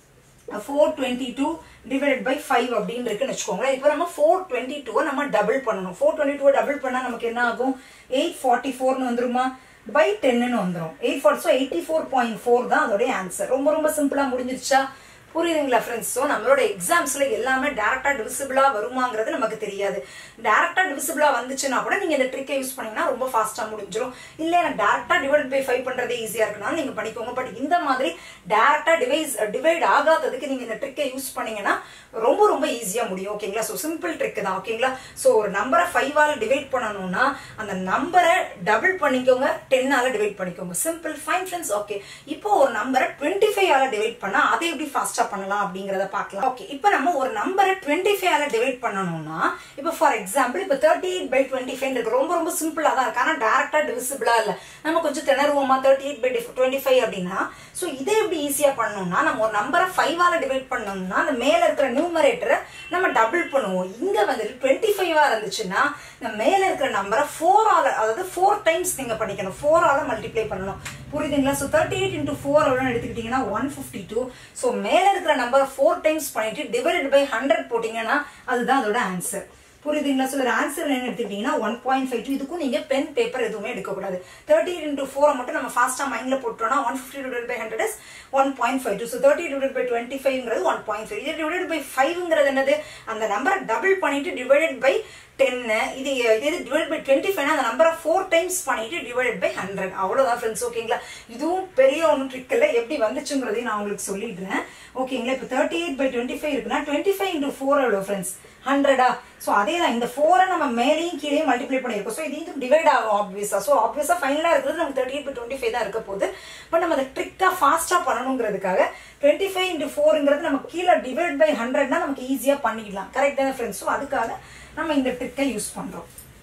four twenty two divided by five அப்படின்னு இருக்குன்னு வச்சுக்கோங்களேன் இப்போ நம்ம ஃபோர் டுவெண்ட்டி டூவை நம்ம டபுள் பண்ணணும் ஃபோர் டுவெண்ட்டி டூவை டபுள் பண்ணால் நமக்கு என்ன ஆகும் எயிட் ஃபார்ட்டி ஃபோர்னு வந்துருமா பை டென்னு வந்துடும் eight forty so eighty four point four தான் அதோடைய ஆன்சர் ரொம்ப ரொம்ப சிம்பிளாக முடிஞ்சிருச்சா புரியுதுங்களா ஃப்ரெண்ட்ஸ் ஸோ நம்மளோட எக்ஸாம்ஸ்ல எல்லாமே டேரக்டா டிவிசிபிளா வருமாங்கிறது நமக்கு தெரியாது டேரக்டா டிவிசிபிளா வந்துச்சுன்னா கூட நீங்க இந்த ட்ரிக்கை யூஸ் பண்ணீங்கன்னா ரொம்ப ஃபாஸ்டா முடிஞ்சிடும் இல்ல எனக்கு டேரக்டா டிவைட் பை ஃபைவ் பண்றதே ஈஸியா இருக்குன்னா நீங்க பண்ணிக்கோங்க பட் இந்த மாதிரி டேரக்டா டிவைஸ் டிவைட் ஆகாததுக்கு நீங்க இந்த ட்ரிக்கை யூஸ் பண்ணீங்கன்னா ரொம்ப ரொம்ப ஈஸியா முடியும் ஓகேங்களா ஸோ சிம்பிள் ட்ரிக் தான் ஓகேங்களா ஸோ ஒரு நம்பரை ஃபைவால டிவைட் பண்ணணும்னா அந்த நம்பரை டபுள் பண்ணிக்கோங்க டென்னால டிவைட் பண்ணிக்கோங்க சிம்பிள் ஃபைன் ஃப்ரெண்ட்ஸ் ஓகே இப்போ ஒரு நம்பரை டுவெண்ட்டி ஃபைவ் ஆல டிவைட் பண்ணா அதை எப்படி ஃபாஸ்டா பண்ணலாம் அப்படிங்கறத பார்க்கலாம் ஓகே இப்போ நம்ம ஒரு நம்பரை டுவெண்ட்டி ஃபைவ் ஆல டிவைட் பண்ணணும்னா இப்போ ஃபார் எக்ஸாம்பிள் இப்போ thirty eight by twenty five இருக்கு ரொம்ப ரொம்ப சிம்பிளா தான் இருக்கு ஆனால் டேரக்டா டிவிசிபிளா இல்ல நம்ம கொஞ்சம் திணறுவோமா thirty eight by twenty five அப்படின்னா ஸோ இதை எப்படி ஈஸியா பண்ணணும்னா நம்ம ஒரு நம்பரை ஃபைவ் ஆல டிவைட் பண்ணணும்னா அந்த மேல இருக்கிற நியூமரேட்டரை நம்ம டபுள் பண்ணுவோம் இங்க வந்துட்டு டுவெண்ட்டி ஃபைவா இருந்துச்சுன்னா இந்த மேல இருக்கிற நம்பரை ஃபோர் ஆல அதாவது ஃபோர் டைம்ஸ் நீங்க பண்ணிக்கணும் ஃபோர் ஆல மல்டிப்ளை பண்ணணும் புரியுதுங்களா so thirty eight into four எவ்வளோ எடுத்துக்கிட்டீங்கன்னா ஒன் ஃபிஃப்டி டூ ஸோ மேல இருக்கிற நம்பரை ஃபோர் டைம்ஸ் பண்ணிட்டு டிவைடட் பை ஹண்ட்ரட் போட்டீங்கன்னா அதுதான் அதோட ஆன்சர் புரியுதுங்களா சொல்ல ஆன்சர் என்ன எடுத்துக்கிட்டீங்கன்னா ஒன் பாயிண்ட் ஃபைவ் டூ இதுக்கும் நீங்க பென் பேப்பர் எதுவுமே எடுக்கக்கூடாது தேர்ட்டி இன்டூ ஃபோரை மட்டும் நம்ம ஃபாஸ்டா மைண்ட்ல போட்டோம்னா one fifty divide by hundred is one point five two so thirty divide by twenty ஃபைவ்ங்கிறது ஒன் பாயிண்ட் ஃபைவ் இது டிவைட் பை ஃபைவ்ங்கிறது என்னது அந்த நம்பரை டபுள் பண்ணிட்டு டிவைடட் பை டென்னு இது இது டிவைட் பை டுவெண்ட்டி ஃபைவ் அந்த நம்பரை ஃபோர் டைம்ஸ் பண்ணிட்டு டிவைட் பை ஹண்ட்ரட் அவ்வளோதான் ஃப்ரெண்ட்ஸ் ஓகேங்களா இதுவும் பெரிய ஒன்றும் ட்ரிக் இல்லை எப்படி வந்துச்சுங்கிறதையும் நான் உங்களுக்கு சொல்லிடுறேன் ஓகேங்களா இப்போ thirty eight by twenty five இருக்குன்னா டுவெண்ட்டி ஃபைவ் இன்டூ ஃபோர் எவ்வளோ ஃப்ரெண்ட்ஸ் ஹண்ட்ரடா ஸோ அதே தான் இந்த ஃபோரை நம்ம மேலேயும் கீழே மல்டிப்ளை பண்ணியிருக்கோம் ஸோ இது இது டிவைட் ஆகும் ஆப்வியஸா ஸோ ஆப்வியஸா ஃபைனலாக இருக்கிறது நமக்கு thirty eight by twenty five தான் இருக்க போகுது பட் நம்ம அதை ட்ரிக்காக ஃபாஸ்ட்டாக பண்ணணுங்கிறதுக்காக டுவெண்ட்டி ஃபைவ் இன்டூ ஃபோருங்கிறது நம்ம கீழே டிவைட் பை ஹண்ட்ரட்னா நமக்கு ஈஸியாக பண்ணிக்கலாம் கரெக்ட் தானே ஃப்ரெண்ட்ஸ் ஸோ அதுக்காக நம்ம இந்த ட்ரிக்கை யூஸ் பண்ணுறோம்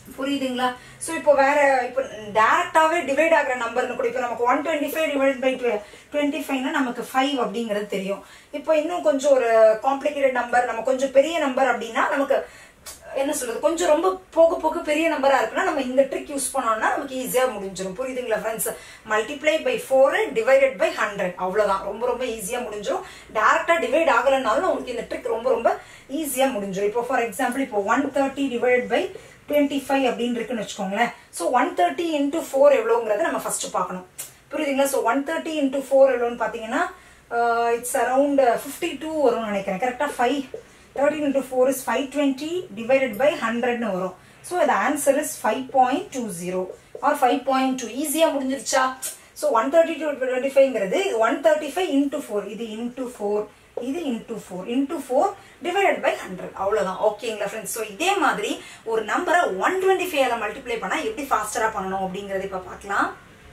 புரியுதுங்களா ஸோ இப்போ வேற இப்போ டேரக்டாவே டிவைட் ஆகிற நம்பர்னு கூட இப்போ நமக்கு one twenty five divide by twenty ஃபைவ்னா நமக்கு ஃபைவ் அப்படிங்கிறது தெரியும் இப்போ இன்னும் கொஞ்சம் ஒரு காம்ப்ளிகேட்டட் நம்பர் நம்ம கொஞ்சம் பெரிய நம்பர் அப்படின்னா நமக்கு என்ன சொல்றது கொஞ்சம் ரொம்ப போக போக பெரிய நம்பரா இருக்குன்னா நம்ம இந்த ட்ரிக் யூஸ் பண்ணோம்னா நமக்கு ஈஸியா முடிஞ்சிடும் புரியுதுங்களா friends multiply by four divided by hundred அவ்வளவுதான் ரொம்ப ரொம்ப ஈஸியா முடிஞ்சிடும் டேரக்டா டிவைட் ஆகலைனாலும் உங்களுக்கு இந்த ட்ரிக் ரொம்ப ரொம்ப ஈஸியா முடிஞ்சிடும் இப்போ ஃபார் எக்ஸாம்பிள் இப்போ one thirty divide by twenty five அப்படின்னு இருக்குன்னு வச்சுக்கோங்களேன் so one thirty into four எவ்வளோங்கிறத நம்ம ஃபர்ஸ்ட் பார்க்கணும் புரியுதுங்களா so one thirty into four எவ்வளோன்னு பார்த்தீங்கன்னா இட்ஸ் அரௌண்ட் ஃபிஃப்டி டூ வரும்னு நினைக்கிறேன் கரெக்டாக five thirteen into four is five twenty divided by ஹண்ட்ரட்னு வரும் ஸோ இது answer is five point two zero or five point two ஈஸியாக முடிஞ்சிருச்சா so one thirty two twenty ஃபைவ்ங்கிறது one thirty five into four இது இன்டூ ஃபோர் இது into four into four divided by hundred அவ்வளோதான் ஓகேங்களா ஃப்ரெண்ட்ஸ் ஸோ இதே மாதிரி ஒரு நம்பரை ஒன் டுவெண்ட்டி ஃபைவ்ல மல்டிப்ளை பண்ணால் எப்படி ஃபாஸ்டராக பண்ணணும் அப்படிங்கிறத இப்போ பார்க்கலாம்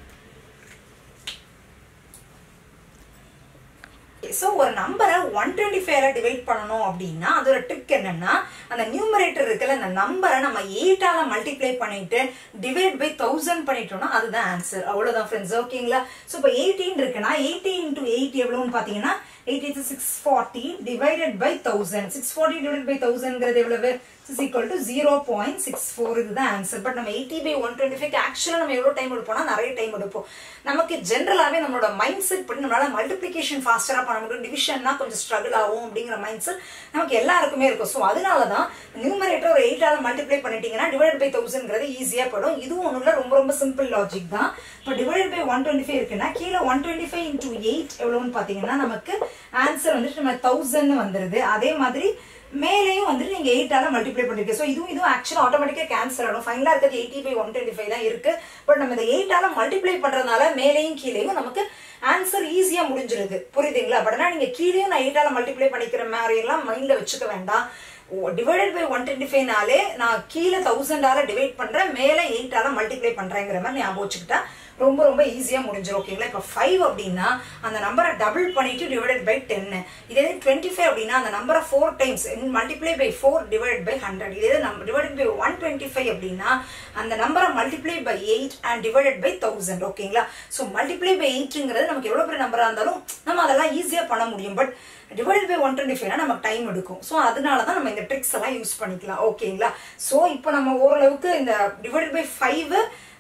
ஸோ ஒரு நம்பரை ஒன் டுவெண்ட்டி ஃபைவ்ல டிவைட் பண்ணணும் அப்படின்னா அதோட ட்ரிக் என்னன்னா அந்த நியூமரேட்டர் இருக்குல்ல அந்த நம்பரை நம்ம எயிட்டால மல்டிப்ளை பண்ணிட்டு டிவைட் பை தௌசண்ட் பண்ணிட்டோம்னா அதுதான் ஆன்சர் அவ்வளோதான் ஃப்ரெண்ட்ஸ் ஓகேங்களா ஸோ இப்போ எயிட்டீன் இருக்குன்னா எயிட்டி இன்டூ எயிட் எவ்வளோன்னு பார்த்தீங்கன்னா eight is six forty divided by thousand six forty divide by தௌசண்ட்ங்கிறது எவ்வளவு is equal to zero point six four இதுதான் ஆன்சர் பட் நம்ம eighty by one twenty five ஆக்சுவலாக நம்ம எவ்வளோ டைம் எடுப்போம்னா நிறைய டைம் எடுப்போம் நமக்கு ஜென்ரலாகவே நம்மளோட மைண்ட் செட் படி நம்மளால மல்டிப்ளிகேஷன் ஃபாஸ்டராக பண்ண முடியும் டிவிஷன்னா கொஞ்சம் ஸ்ட்ரகிள் ஆகும் அப்படிங்கிற மைண்ட் செட் நமக்கு எல்லாருக்குமே இருக்கும் ஸோ அதனால தான் நியூமரேட்டர் ஒரு எயிட்டால மல்டிப்ளை பண்ணிட்டீங்கன்னா டிவைட் பை தௌசண்ட்ங்கிறது ஈஸியாக படும் இதுவும் ஒன்றும் இல்லை ரொம்ப ரொம்ப சிம்பிள் லாஜிக் தான் இப்போ divide by one twenty five இருக்குன்னா கீழே one twenty five into eight எவ்வளோன்னு பார்த்தீங்கன்னா நமக்கு ஆன்சர் வந்துட்டு நம்ம தௌசண்ட் வந்துருது அதே மாதிரி மேலேயும் வந்துட்டு நீங்க எயிட்டால மல்டிப்ளை பண்ணிருக்கீங்க ஸோ இதுவும் இதுவும் ஆக்சுவலாக ஆட்டோமேட்டிக்கா கேன்சல் ஆகும் ஃபைனலாக இருக்கிறது eighty by one twenty five தான் இருக்கு பட் நம்ம இந்த எயிட்டால மல்டிப்ளை பண்றதுனால மேலேயும் கீழேயும் நமக்கு ஆன்சர் ஈஸியா முடிஞ்சிருது புரியுதுங்களா பட் ஆனால் நீங்க கீழேயும் நான் எயிட்டால மல்டிப்ளை பண்ணிக்கிற மாதிரி எல்லாம் மைண்ட்ல வச்சுக்க வேண்டாம் டிவைடட் பை ஒன் டுவெண்ட்டி ஃபைவ்னாலே நான் கீழே தௌசண்டால டிவைட் பண்றேன் மேலே எயிட்டால மல்டிப்ளை பண்றேங்கிற மாதிரி ஞாபகம் வச்சுக்கிட்டா ரொம்ப ரொம்ப ஈஸியாக முடிஞ்சிடும் ஓகேங்களா இப்போ ஃபைவ் அப்படின்னா அந்த நம்பரை டபுள் பண்ணிட்டு டிவைடட் பை டென்னு இதே டுவெண்ட்டி ஃபைவ் அப்படின்னா அந்த நம்பரை four times multiply by four divide by hundred இதே நம்ம divided by one twenty five அப்படின்னா அந்த நம்பரை multiply by eight and divided by thousand ஓகேங்களா ஸோ மல்டிப்ளை பை எயிட்டுங்கிறது நமக்கு எவ்வளோ பெரிய நம்பராக இருந்தாலும் நம்ம அதெல்லாம் ஈஸியாக பண்ண முடியும் but divide by one twenty ஃபைவ்னா நமக்கு டைம் எடுக்கும் ஸோ அதனால தான் நம்ம இந்த ட்ரிக்ஸ் எல்லாம் யூஸ் பண்ணிக்கலாம் ஓகேங்களா ஸோ இப்போ நம்ம ஓரளவுக்கு இந்த divide by five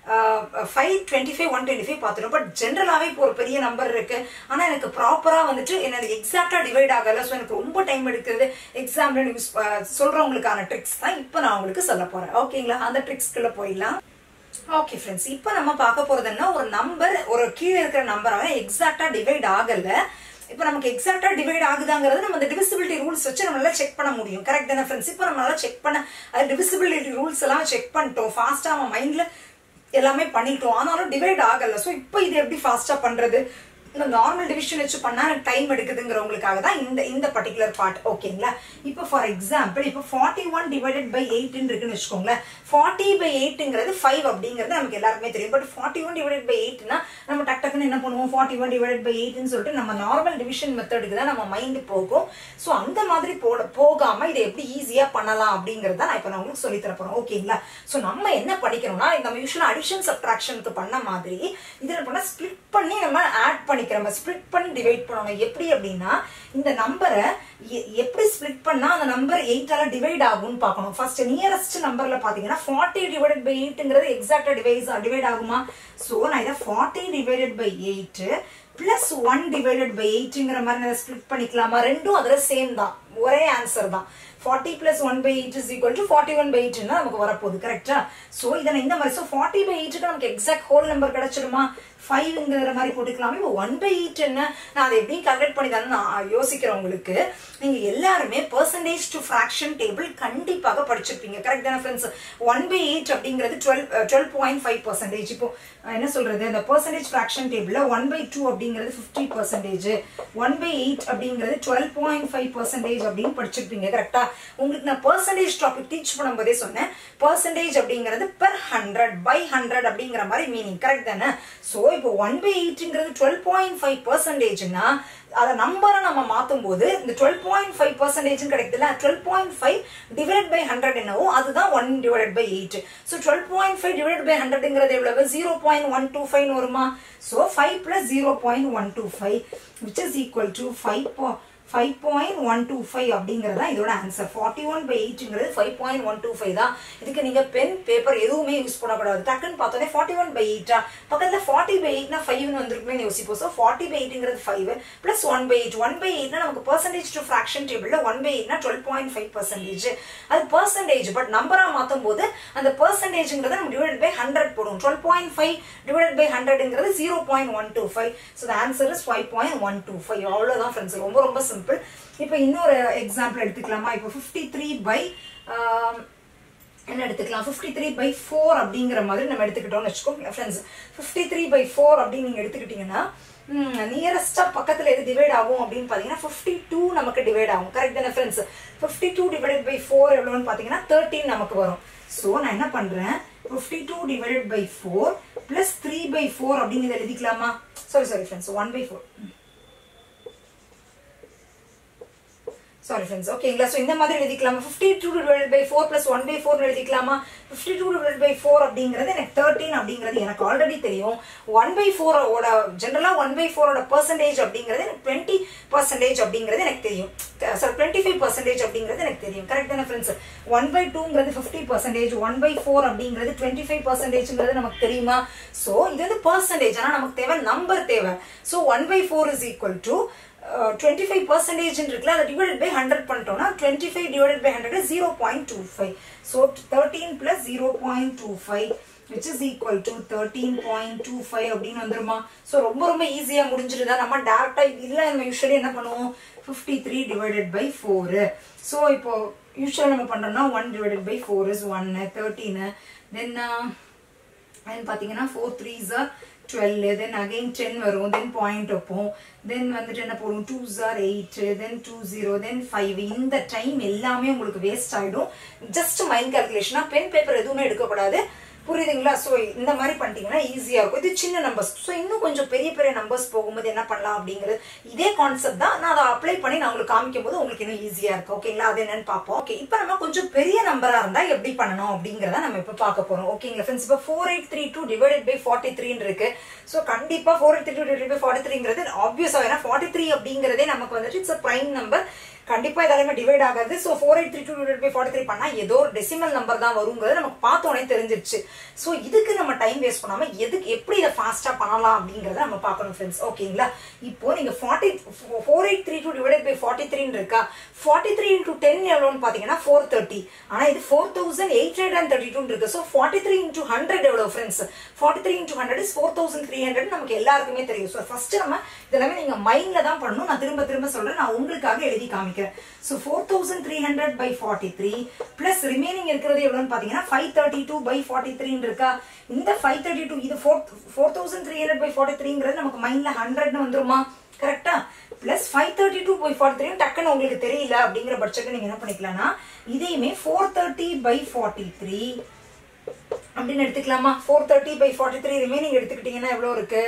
five twenty five one twenty five பார்த்துட்டோம் பட் ஜென்ரலாகவே இப்போ ஒரு பெரிய நம்பர் இருக்கு ஆனால் எனக்கு ப்ராப்பராக வந்துட்டு எனக்கு எக்ஸாக்டாக டிவைட் ஆகலை ஸோ எனக்கு ரொம்ப டைம் எடுக்குது எக்ஸாம்பிள் யூஸ் சொல்கிறவங்களுக்கான ட்ரிக்ஸ் தான் இப்போ நான் உங்களுக்கு சொல்ல போகிறேன் ஓகேங்களா அந்த ட்ரிக்ஸ்க்குள்ள போயிடலாம் ஓகே ஃப்ரெண்ட்ஸ் இப்போ நம்ம பார்க்க போறதுன்னா ஒரு நம்பர் ஒரு கீழே இருக்கிற நம்பராக எக்ஸாக்டா டிவைட் ஆகல இப்போ நமக்கு எக்ஸாக்டா டிவைட் ஆகுதாங்கிறது நம்ம அந்த டிவிசிபிலிட்டி ரூல்ஸ் வச்சு நம்மளால செக் பண்ண முடியும் கரெக்ட் தானே ஃப்ரெண்ட்ஸ் இப்போ நம்மளால செக் பண்ண அது டிவிசிபிலிட்டி ரூல்ஸ் எல்லாம் செக் பண்ணிட்டோம் ஃபாஸ்டா அவன் மைண்ட்ல எல்லாமே பண்ணிட்டோம் ஆனாலும் டிவைட் ஆகல ஸோ இப்போ இது எப்படி ஃபாஸ்டா பண்றது இந்த நார்மல் டிவிஷன் வச்சு பண்ணா எனக்கு டைம் எடுக்குதுங்கிறவங்களுக்காக தான் இந்த இந்த பர்டிகுலர் பார்ட் ஓகேங்களா இப்போ ஃபார் எக்ஸாம்பிள் இப்போ ஃபார்ட்டி ஒன் டிவைடட் பை எயிட்னு இருக்குன்னு வச்சுக்கோங்களேன் ஃபார்ட்டி பை எயிட்டுங்கிறது ஃபைவ் அப்படிங்கிறது நமக்கு எல்லாருக்குமே தெரியும் but forty one divided by எயிட்னா நம்ம டக் டக்குன்னு என்ன பண்ணுவோம் ஃபார்ட்டி ஒன் டிவைடட் பை எயிட்னு சொல்லிட்டு நம்ம நார்மல் டிவிஷன் மெத்தடுக்கு தான் நம்ம மைண்ட் போகும் ஸோ அந்த மாதிரி போட போகாம இதை எப்படி ஈஸியா பண்ணலாம் அப்படிங்கறத நான் இப்போ நான் உங்களுக்கு சொல்லி தர போறேன் ஓகேங்களா ஸோ நம்ம என்ன படிக்கணும்னா நம்ம யூஸ்வலா அடிஷன் சப்ட்ராக்ஷனுக்கு பண்ண மாதிரி இதில் பண்ண ஸ்பிளிட் பண்ணி நம்ம ஆட் பண்ணிக்கிறோம் ஸ்பிளிட் பண்ணி டிவைட் பண்ணணும் எப்படி அப்படின்னா இந்த நம்பரை எப்படி ஸ்பிளிட் பண்ணா அந்த நம்பர் எயிட்டால டிவைட் ஆகும்னு பார்க்கணும் ஃபர்ஸ்ட் நியரஸ்ட் நம்பர்ல பாத்தீங்கன்னா ஃபார்ட்டி டிவைடட் பை எயிட்ங்கிறது எக்ஸாக்டா டிவைஸ் டிவைட் ஆகுமா ஸோ நான் இதை forty divided by eight plus one divided by எயிட்ங்கிற மாதிரி நான் ஸ்பிளிட் பண்ணிக்கலாமா ரெண்டும் அதில் சேம் தான் ஒரே ஆன்சர் தான் forty plus one by eight is equal to forty one by எயிட்னா நமக்கு வரப்போகுது கரெக்டா ஸோ இதை இந்த மாதிரி ஸோ ஃபார்ட்டி பை எயிட்டுக்கு நமக்கு எக்ஸாக்ட் ஹோல் நம்பர் கிடைச்சிடுமா ஃபைவ்ங்கிற மாதிரி போட்டுக்கலாமே இப்போ ஒன் பை எயிட் என்ன நான் அதை எப்படி கல்குலேட் பண்ணி தானே நான் யோசிக்கிறவங்களுக்கு நீங்க எல்லாருமே பர்சன்டேஜ் டு ஃப்ராக்ஷன் டேபிள் கண்டிப்பாக படிச்சிருப்பீங்க கரெக்ட் தானே ஃப்ரெண்ட்ஸ் ஒன் பை எயிட் அப்படிங்கிறது twelve twelve point five percentage இப்போ என்ன சொல்றது அந்த பர்சன்டேஜ் ஃப்ராக்ஷன் டேபிள்ல ஒன் பை டூ அப்படிங்கிறது fifty percentage one by eight அப்படிங்கிறது டுவெல் பாயிண்ட் ஃபைவ் பர்சன்டேஜ் அப்படின்னு படிச்சிருப்பீங்க கரெக்டா உங்களுக்கு நான் பர்சன்டேஜ் டாபிக் டீச் பண்ணும்போதே சொன்னேன் பர்சன்டேஜ் அப்படிங்கிறது பெர் ஹண்ட்ரட் பை ஹண்ட்ரட் அப்படிங்கிற மாதிரி மீனிங் கரெக்ட் தானே ஸோ இப்போ ஒன் பை எயிட்ங்கிறது டுவெல் பாயிண்ட் ஃபைவ் பர்சன்டேஜ்னா அதை நம்பரை நம்ம மாற்றும் போது இந்த டுவெல் பாயிண்ட் ஃபைவ் பர்சன்டேஜ் கிடைக்குதுல twelve point five divide by hundred என்னவோ அதுதான் one divide by eight so twelve point five divide by ஹண்ட்ரட்ங்கிறது எவ்வளவு zero point one two five வருமா so five plus zero point one two five which is equal to five five point one two five அப்படிங்கிறது தான் இதோட ஆன்சர் ஃபார்ட்டி ஒன் பை எயிட்ங்கிறது five point one two five தான் இதுக்கு நீங்கள் பென் பேப்பர் எதுவுமே யூஸ் பண்ணக்கூடாது டக்குன்னு பார்த்தோன்னே ஃபார்ட்டி ஒன் பை எயிட்டா பக்கத்தில் ஃபார்ட்டி பை எயிட்னா ஃபைவ்னு வந்திருக்குமே யோசிப்போம் ஸோ ஃபார்ட்டி பை எயிட்ங்கிறது five plus one by eight one by எயிட்னா நமக்கு பர்சன்டேஜ் டு ஃப்ராக்ஷன் டேபிளில் ஒன் பை எயிட்னா டுவெல் பாயிண்ட் ஃபைவ் பர்சன்டேஜ் அது பர்சன்டேஜ் பட் நம்பராக மாற்றும் போது அந்த பர்சன்டேஜ்ங்கிறத நம்ம டிவைட் பை ஹண்ட்ரட் போடும் twelve point five divide by ஹண்ட்ரட்ங்கிறது zero point one two five so the answer is five point one two five அவ்வளோதான் ஃப்ரெண்ட்ஸ் ரொம்ப ரொம்ப சிம்பிள் இப்போ இன்னொரு எக்ஸாம்பிள் எடுத்துக்கலாமா இப்போ ஃபிஃப்டி த்ரீ பை என்ன எடுத்துக்கலாம் ஃபிஃப்டி த்ரீ பை ஃபோர் அப்படிங்கிற மாதிரி நம்ம எடுத்துக்கிட்டோம்னு வச்சுக்கோங்க friends fifty three by four அப்படின்னு நீங்கள் எடுத்துக்கிட்டிங்கன்னா நியரஸ்டா பக்கத்துல எது டிவைட் ஆகும் அப்படின்னு பாத்தீங்கன்னா ஃபிஃப்டி டூ நமக்கு டிவைட் ஆகும் கரெக்ட் தானே friends fifty two divided by four எவ்வளோன்னு பாத்தீங்கன்னா தேர்ட்டின் நமக்கு வரும் ஸோ நான் என்ன பண்றேன் fifty two divided by four plus three by four அப்படின்னு எழுதிக்கலாமா sorry sorry friends one by four sorry friends ஓகேங்களா ஸோ இந்த மாதிரி எழுதிக்கலாமா fifty two divide by four plus one by four எழுதிக்கலாமா fifty two divide by four அப்படிங்கிறது எனக்கு தேர்ட்டின் அப்படிங்கிறது எனக்கு ஆல்ரெடி தெரியும் ஒன் பை ஃபோரோட ஜென்ரலாக ஒன் பை ஃபோரோட பர்சன்டேஜ் அப்படிங்கிறது எனக்கு டுவெண்ட்டி பர்சன்டேஜ் அப்படிங்கிறது எனக்கு தெரியும் சார் டுவெண்ட்டி ஃபைவ் பர்சன்டேஜ் அப்படிங்கிறது எனக்கு தெரியும் கரெக்ட் தானே ஃப்ரெண்ட்ஸ் ஒன் பை டூங்கிறது fifty percentage one by four அப்படிங்கிறது டுவெண்ட்டி ஃபைவ் பர்சன்டேஜ்ங்கிறது நமக்கு தெரியுமா ஸோ இது வந்து பர்சன்டேஜ் ஆனால் நமக்கு தேவை நம்பர் தேவை so one by four is equal to twenty five percentage இருக்குல்ல அதை டிவைடட் பை ஹண்ட்ரட் பண்ணிட்டோம்னா twenty five divided by hundred zero point two five so thirteen plus zero point two five which is equal to thirteen point two five அப்படின்னு வந்துருமா ஸோ ரொம்ப ரொம்ப ஈஸியாக முடிஞ்சிருதா நம்ம டேரக்டா இல்லை நம்ம யூஸ்வலி என்ன பண்ணுவோம் fifty three divided by four so இப்போ யூஸ்வலாக நம்ம பண்ணுறோம்னா one divided by four is ஒன்னு தேர்ட்டீனு தென் தென் பார்த்தீங்கன்னா four threes are twelve then again ten வரும் தென் பாயிண்ட் வைப்போம் தென் வந்துட்டு என்ன போடும் டூ ஜார் eight then two zero then five இந்த டைம் எல்லாமே உங்களுக்கு வேஸ்ட் ஆகிடும் ஜஸ்ட் மைண்ட் கால்குலேஷனாக பென் பேப்பர் எதுவுமே எடுக்கக்கூடாது புரியுதுங்களா ஸோ இந்த மாதிரி பண்ணிட்டீங்கன்னா ஈஸியாக இருக்கும் இது சின்ன நம்பர்ஸ் ஸோ இன்னும் கொஞ்சம் பெரிய பெரிய நம்பர்ஸ் போகும்போது என்ன பண்ணலாம் அப்படிங்கிறது இதே கான்செப்ட் தான் நான் அதை அப்ளை பண்ணி நான் உங்களுக்கு காமிக்கும் போது உங்களுக்கு இன்னும் ஈஸியாக இருக்கும் ஓகேங்களா அது என்னன்னு பார்ப்போம் ஓகே இப்போ நம்ம கொஞ்சம் பெரிய நம்பராக இருந்தால் எப்படி பண்ணணும் அப்படிங்கிறத நம்ம இப்போ பார்க்க போகிறோம் ஓகேங்களா ஃப்ரெண்ட்ஸ் இப்போ four eight three two divided by forty த்ரீன்னு இருக்கு ஸோ கண்டிப்பாக four eight three two divide by forty த்ரீங்கிறது ஆப்வியஸாக ஏன்னா ஃபார்ட்டி த்ரீ அப்படிங்கிறதே நமக்கு வந்துட்டு இட்ஸ் ப்ரைம் நம்பர் கண்டிப்பா இதெல்லாமே டிவைட் ஆகாது so four eight three two divide by forty three பண்ணா ஏதோ ஒரு டெசிமல் நம்பர் தான் வருங்கிறது நமக்கு பார்த்தோன்னே தெரிஞ்சிருச்சு ஸோ இதுக்கு நம்ம டைம் வேஸ்ட் பண்ணாம எதுக்கு எப்படி இதை ஃபாஸ்டா பண்ணலாம் அப்படிங்கறத நம்ம பார்க்கணும் ஃப்ரெண்ட்ஸ் ஓகேங்களா இப்போ நீங்க forty four eight three two divide by forty த்ரீன்னு இருக்கா ஃபார்ட்டி த்ரீ இன்டூ டென் எவ்வளோன்னு பாத்தீங்கன்னா ஃபோர் தேர்ட்டி ஆனா இது four thousand eight hundred and thirty two இருக்கு so forty three into hundred எவ்வளோ friends forty three into hundred is four thousand three hundred நமக்கு எல்லாருக்குமே தெரியும் ஸோ ஃபர்ஸ்ட் நம்ம இதெல்லாமே நீங்க மைண்ட்ல தான் பண்ணணும் நான் திரும்ப திரும்ப சொல்றேன் நான் உங்களுக்காக எழுதி காமிக்கிறேன் so four thousand three hundred by forty three plus remaining இருக்கிறது எவ்வளோன்னு பார்த்தீங்கன்னா five thirty two by forty த்ரீன்னு இருக்கா இந்த ஃபைவ் தேர்ட்டி டூ இது four four thousand three hundred by forty த்ரீங்கிறது நமக்கு மைண்ட்ல ஹண்ட்ரட்னு வந்துருமா கரெக்டா plus five thirty two by forty three டக்குன்னு உங்களுக்கு தெரியல அப்படிங்கிற பட்சத்தில் நீங்க என்ன பண்ணிக்கலாம்னா இதையுமே four thirty by forty three அப்படின்னு எடுத்துக்கலாமா four thirty by forty three remaining எடுத்துக்கிட்டீங்கன்னா எவ்வளோ இருக்கு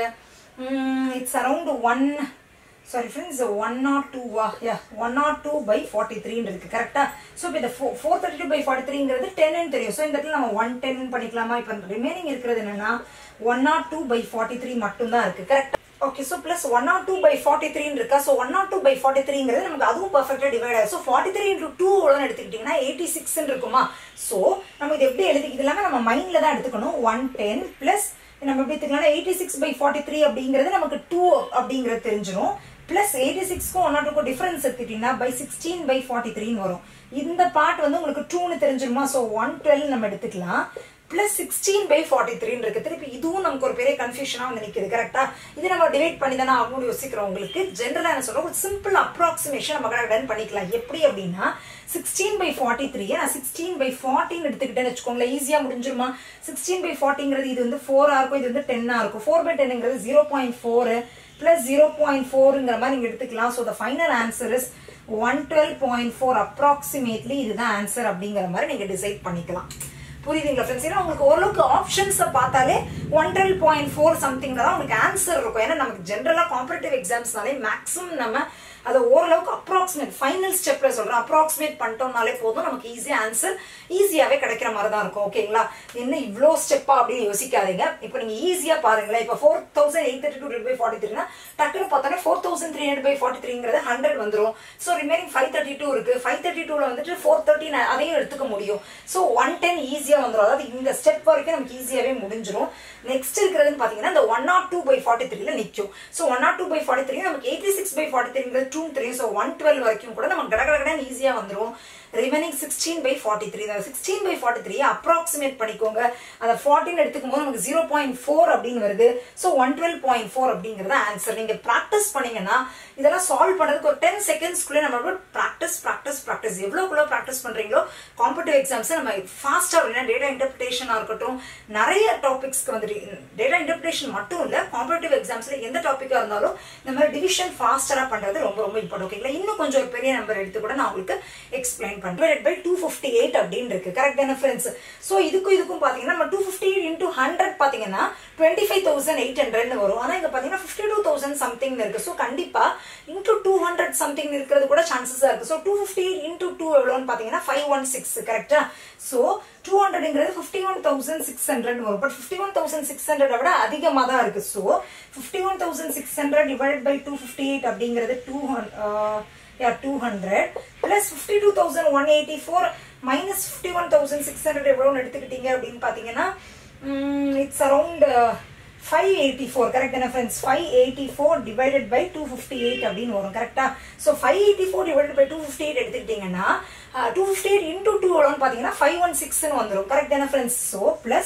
it's around one sorry friends one naught டூவா yeah one naught two by forty த்ரீன்னு இருக்கு கரெக்டா ஸோ இப்போ இந்த four thirty two by forty த்ரீங்கிறது டென்னு தெரியும் ஸோ இந்த இடத்துல நம்ம ஒன் டென் பண்ணிக்கலாமா இப்போ ரிமைனிங் இருக்கிறது என்னன்னா one naught two by forty three மட்டும் தான் இருக்கு correct okay so plus one naught two by forty த்ரீன்னு இருக்கா so one naught two by forty த்ரீங்கிறது நமக்கு அதுவும் பர்ஃபெக்டாக டிவைட் ஆகும் so forty three into two எவ்வளோன்னு எடுத்துக்கிட்டிங்கன்னா எயிட்டி சிக்ஸ் இருக்குமா ஸோ நம்ம இது எப்படி எழுதி இது எல்லாமே நம்ம மைண்டில் தான் எடுத்துக்கணும் ஒன் டென் பிளஸ் நம்ம எப்படி எடுத்துக்கலாம் eighty six by forty three அப்படிங்கிறது நமக்கு டூ அப்படிங்கிறது தெரிஞ்சிடும் பிளஸ் எயிட்டி சிக்ஸ்க்கும் ஒன் நாட்டுக்கும் டிஃபரன்ஸ் எடுத்துக்கிட்டீங்கன்னா பை சிக்ஸ்டீன் பை ஃபார்ட்டி த்ரீன்னு வரும் இந்த பார்ட் வந்து உங்களுக்கு டூன்னு தெரிஞ்சிருமா ஸோ ஒன் டுவெல் நம்ம எடுத்துக்கலாம் பிளஸ் சிக்ஸ்டீன் பை ஃபார்ட்டி த்ரீன்னு இருக்கு திருப்பி இதுவும் நமக்கு ஒரு பெரிய கன்ஃபியூஷனா வந்து நிக்குது கரெக்டா இது நம்ம டிவைட் பண்ணி தானே ஆகணும்னு யோசிக்கிறோம் உங்களுக்கு ஜென்ரலா என்ன சொல்றோம் ஒரு சிம்பிள் அப்ராக்சிமேஷன் நம்ம டன் பண்ணிக்கலாம் எப்படி அப்படின்னா சிக்ஸ்டீன் பை ஃபார்ட்டி த்ரீ நான் சிக்ஸ்டீன் பை ஃபார்ட்டின்னு எடுத்துக்கிட்டேன்னு வச்சுக்கோங்களேன் ஈஸியா முடிஞ்சிருமா சிக்ஸ்டீன் பை ஃபார்ட்டிங்கிறது இது வந்து ஃபோரா இருக்கும் இது வந்து டென்னா இருக்கும் ஃபோர் பை டென்னுங்கிறது zero point four plus zero point ஃபோருங்கிற மாதிரி நீங்க எடுத்துக்கலாம் so the final answer is one twelve point four approximately இதுதான் ஆன்சர் அப்படிங்கிற மாதிரி நீங்க டிசைட் பண்ணிக்கலாம் புரியுதுங்களா ஃப்ரெண்ட்ஸ் ஏன்னா உங்களுக்கு ஓரளவுக்கு ஆப்ஷன்ஸை பார்த்தாலே one twelve point four something தான் உங்களுக்கு ஆன்சர் இருக்கும் ஏன்னா நமக்கு ஜென்ரலாக காம்படிட்டிவ் எக்ஸாம்ஸ்னாலே மேக்ஸிமம் நம்ம அதை ஓரளவுக்கு அப்ராக்சிமேட் ஃபைனல் ஸ்டெப்ல சொல்றேன் அப்ராக்சிமேட் பண்ணிட்டோம்னாலே போதும் நமக்கு ஈஸியா ஆன்சர் ஈஸியாவே கிடைக்கிற மாதிரி தான் இருக்கும் ஓகேங்களா என்ன இவ்வளோ ஸ்டெப்பா அப்படின்னு யோசிக்காதீங்க இப்போ நீங்க ஈஸியா பாருங்களேன் இப்போ four thousand eight thirty two by forty த்ரீனா டக்குனு பார்த்தோன்னா four thousand three hundred by forty த்ரீங்கிறது ஹண்ட்ரட் வந்துரும் so remaining five thirty two இருக்கு ஃபைவ் தேர்ட்டி டூல வந்துட்டு ஃபோர் தேர்ட்டி அதையும் எடுத்துக்க முடியும் ஸோ ஒன் டென் ஈஸியா வந்துடும் அதாவது இந்த ஸ்டெப் வரைக்கும் நமக்கு ஈஸியாவே முடிஞ்சிரும் நெக்ஸ்ட் இருக்கிறதுன்னு பாத்தீங்கன்னா இந்த one naught two by forty த்ரீல நிற்கும் so one naught two by forty three நமக்கு எயிட்டி சிக்ஸ் பை ஃபார்ட்டி த்ரீங்கிறது டூ தெரியும் ஸோ ஒன் டுவெல் வரைக்கும் கூட நமக்கு கட கடகடன் ஈஸியா வந்துரும் remaining sixteen by forty three sixteen by forty three approximate பண்ணிக்கோங்க அந்த ஃபார்ட்டின் எடுத்துக்கும் போது நமக்கு ஜீரோ பாயிண்ட் ஃபோர் அப்படின்னு வருது so one twelve point four அப்படிங்கிறது ஆன்சர் நீங்க ப்ராக்டிஸ் பண்ணீங்கன்னா இதெல்லாம் சால்வ் பண்றதுக்கு ஒரு டென் செகண்ட்ஸ்க்குள்ளே நம்ம ப்ராக்டிஸ் ப்ராக்டிஸ் ப்ராக்டிஸ் எவ்வளோக்குள்ள ப்ராக்டிஸ் பண்றீங்களோ காம்படிட்டிவ் எக்ஸாம்ஸ் நம்ம ஃபாஸ்டா அப்படின்னா டேட்டா இன்டர்பிரேஷனா இருக்கட்டும் நிறைய டாபிக்ஸ்க்கு வந்துட்டு டேட்டா இன்டர்பிரேஷன் மட்டும் இல்ல காம்படிட்டிவ் எக்ஸாம்ஸ்ல எந்த டாபிக்கா இருந்தாலும் இந்த மாதிரி டிவிஷன் ஃபாஸ்டரா பண்றது ரொம்ப ரொம்ப இம்பார்ட்டன் ஓகேங்களா இன்னும் கொஞ்சம் ஒரு பெரிய நம்பர் எடுத்து கூட நான் உங்களுக்கு எக்ஸ்பிளைன் பண்றேன் பை டூ ஃபிஃப்டி எயிட் அப்படின்னு இருக்கு கரெக்டான ஃப்ரெண்ட்ஸ் ஸோ இதுக்கும் இதுக்கும் பாத்தீங்கன்னா நம்ம two fifty eight into hundred பாத்தீங்கன்னா டுவெண்ட்டி ஃபைவ் தௌசண்ட் எயிட் ஹண்ட்ரட்னு வரும் ஆனா இங்க பாத்தீங்கன்னா ஃபிஃப்டி டூ தௌசண்ட் சம்திங் இருக்கு ஸோ கண்டிப்பா இன்டூ டூ ஹண்ட்ரட் சம்திங் இருக்கிறது கூட சான்சஸா இருக்கு so two fifty eight into two எவ்வளோன்னு பாத்தீங்கன்னா ஃபைவ் ஒன் சிக்ஸ் கரெக்டா ஸோ டூ ஹண்ட்ரட்ங்கிறது fifty one thousand six hundred வரும் but fifty one thousand six hundred விட அதிகமாக தான் இருக்கு so fifty one thousand six hundred divide by two fifty eight அப்படிங்கிறது டூ yeah 200 plus 52184 minus 51600 எவ்வளவுன்னு எடுத்துக்கிட்டீங்க அப்படின்னு பாத்தீங்கன்னா இட்ஸ் அரௌண்ட் 584 கரெக்ட் என்ன ஃப்ரெண்ட்ஸ் 584 டிவைடட் பை 258 அப்படின்னு வரும் கரெக்டா ஸோ 584 டிவைடட் பை 258 எடுத்துக்கிட்டீங்கன்னா 258 இன்டூ டூ எவ்வளோன்னு பார்த்தீங்கன்னா 516 வந்துடும் கரெக்ட் என்ன ஃப்ரெண்ட்ஸ் ஸோ பிளஸ்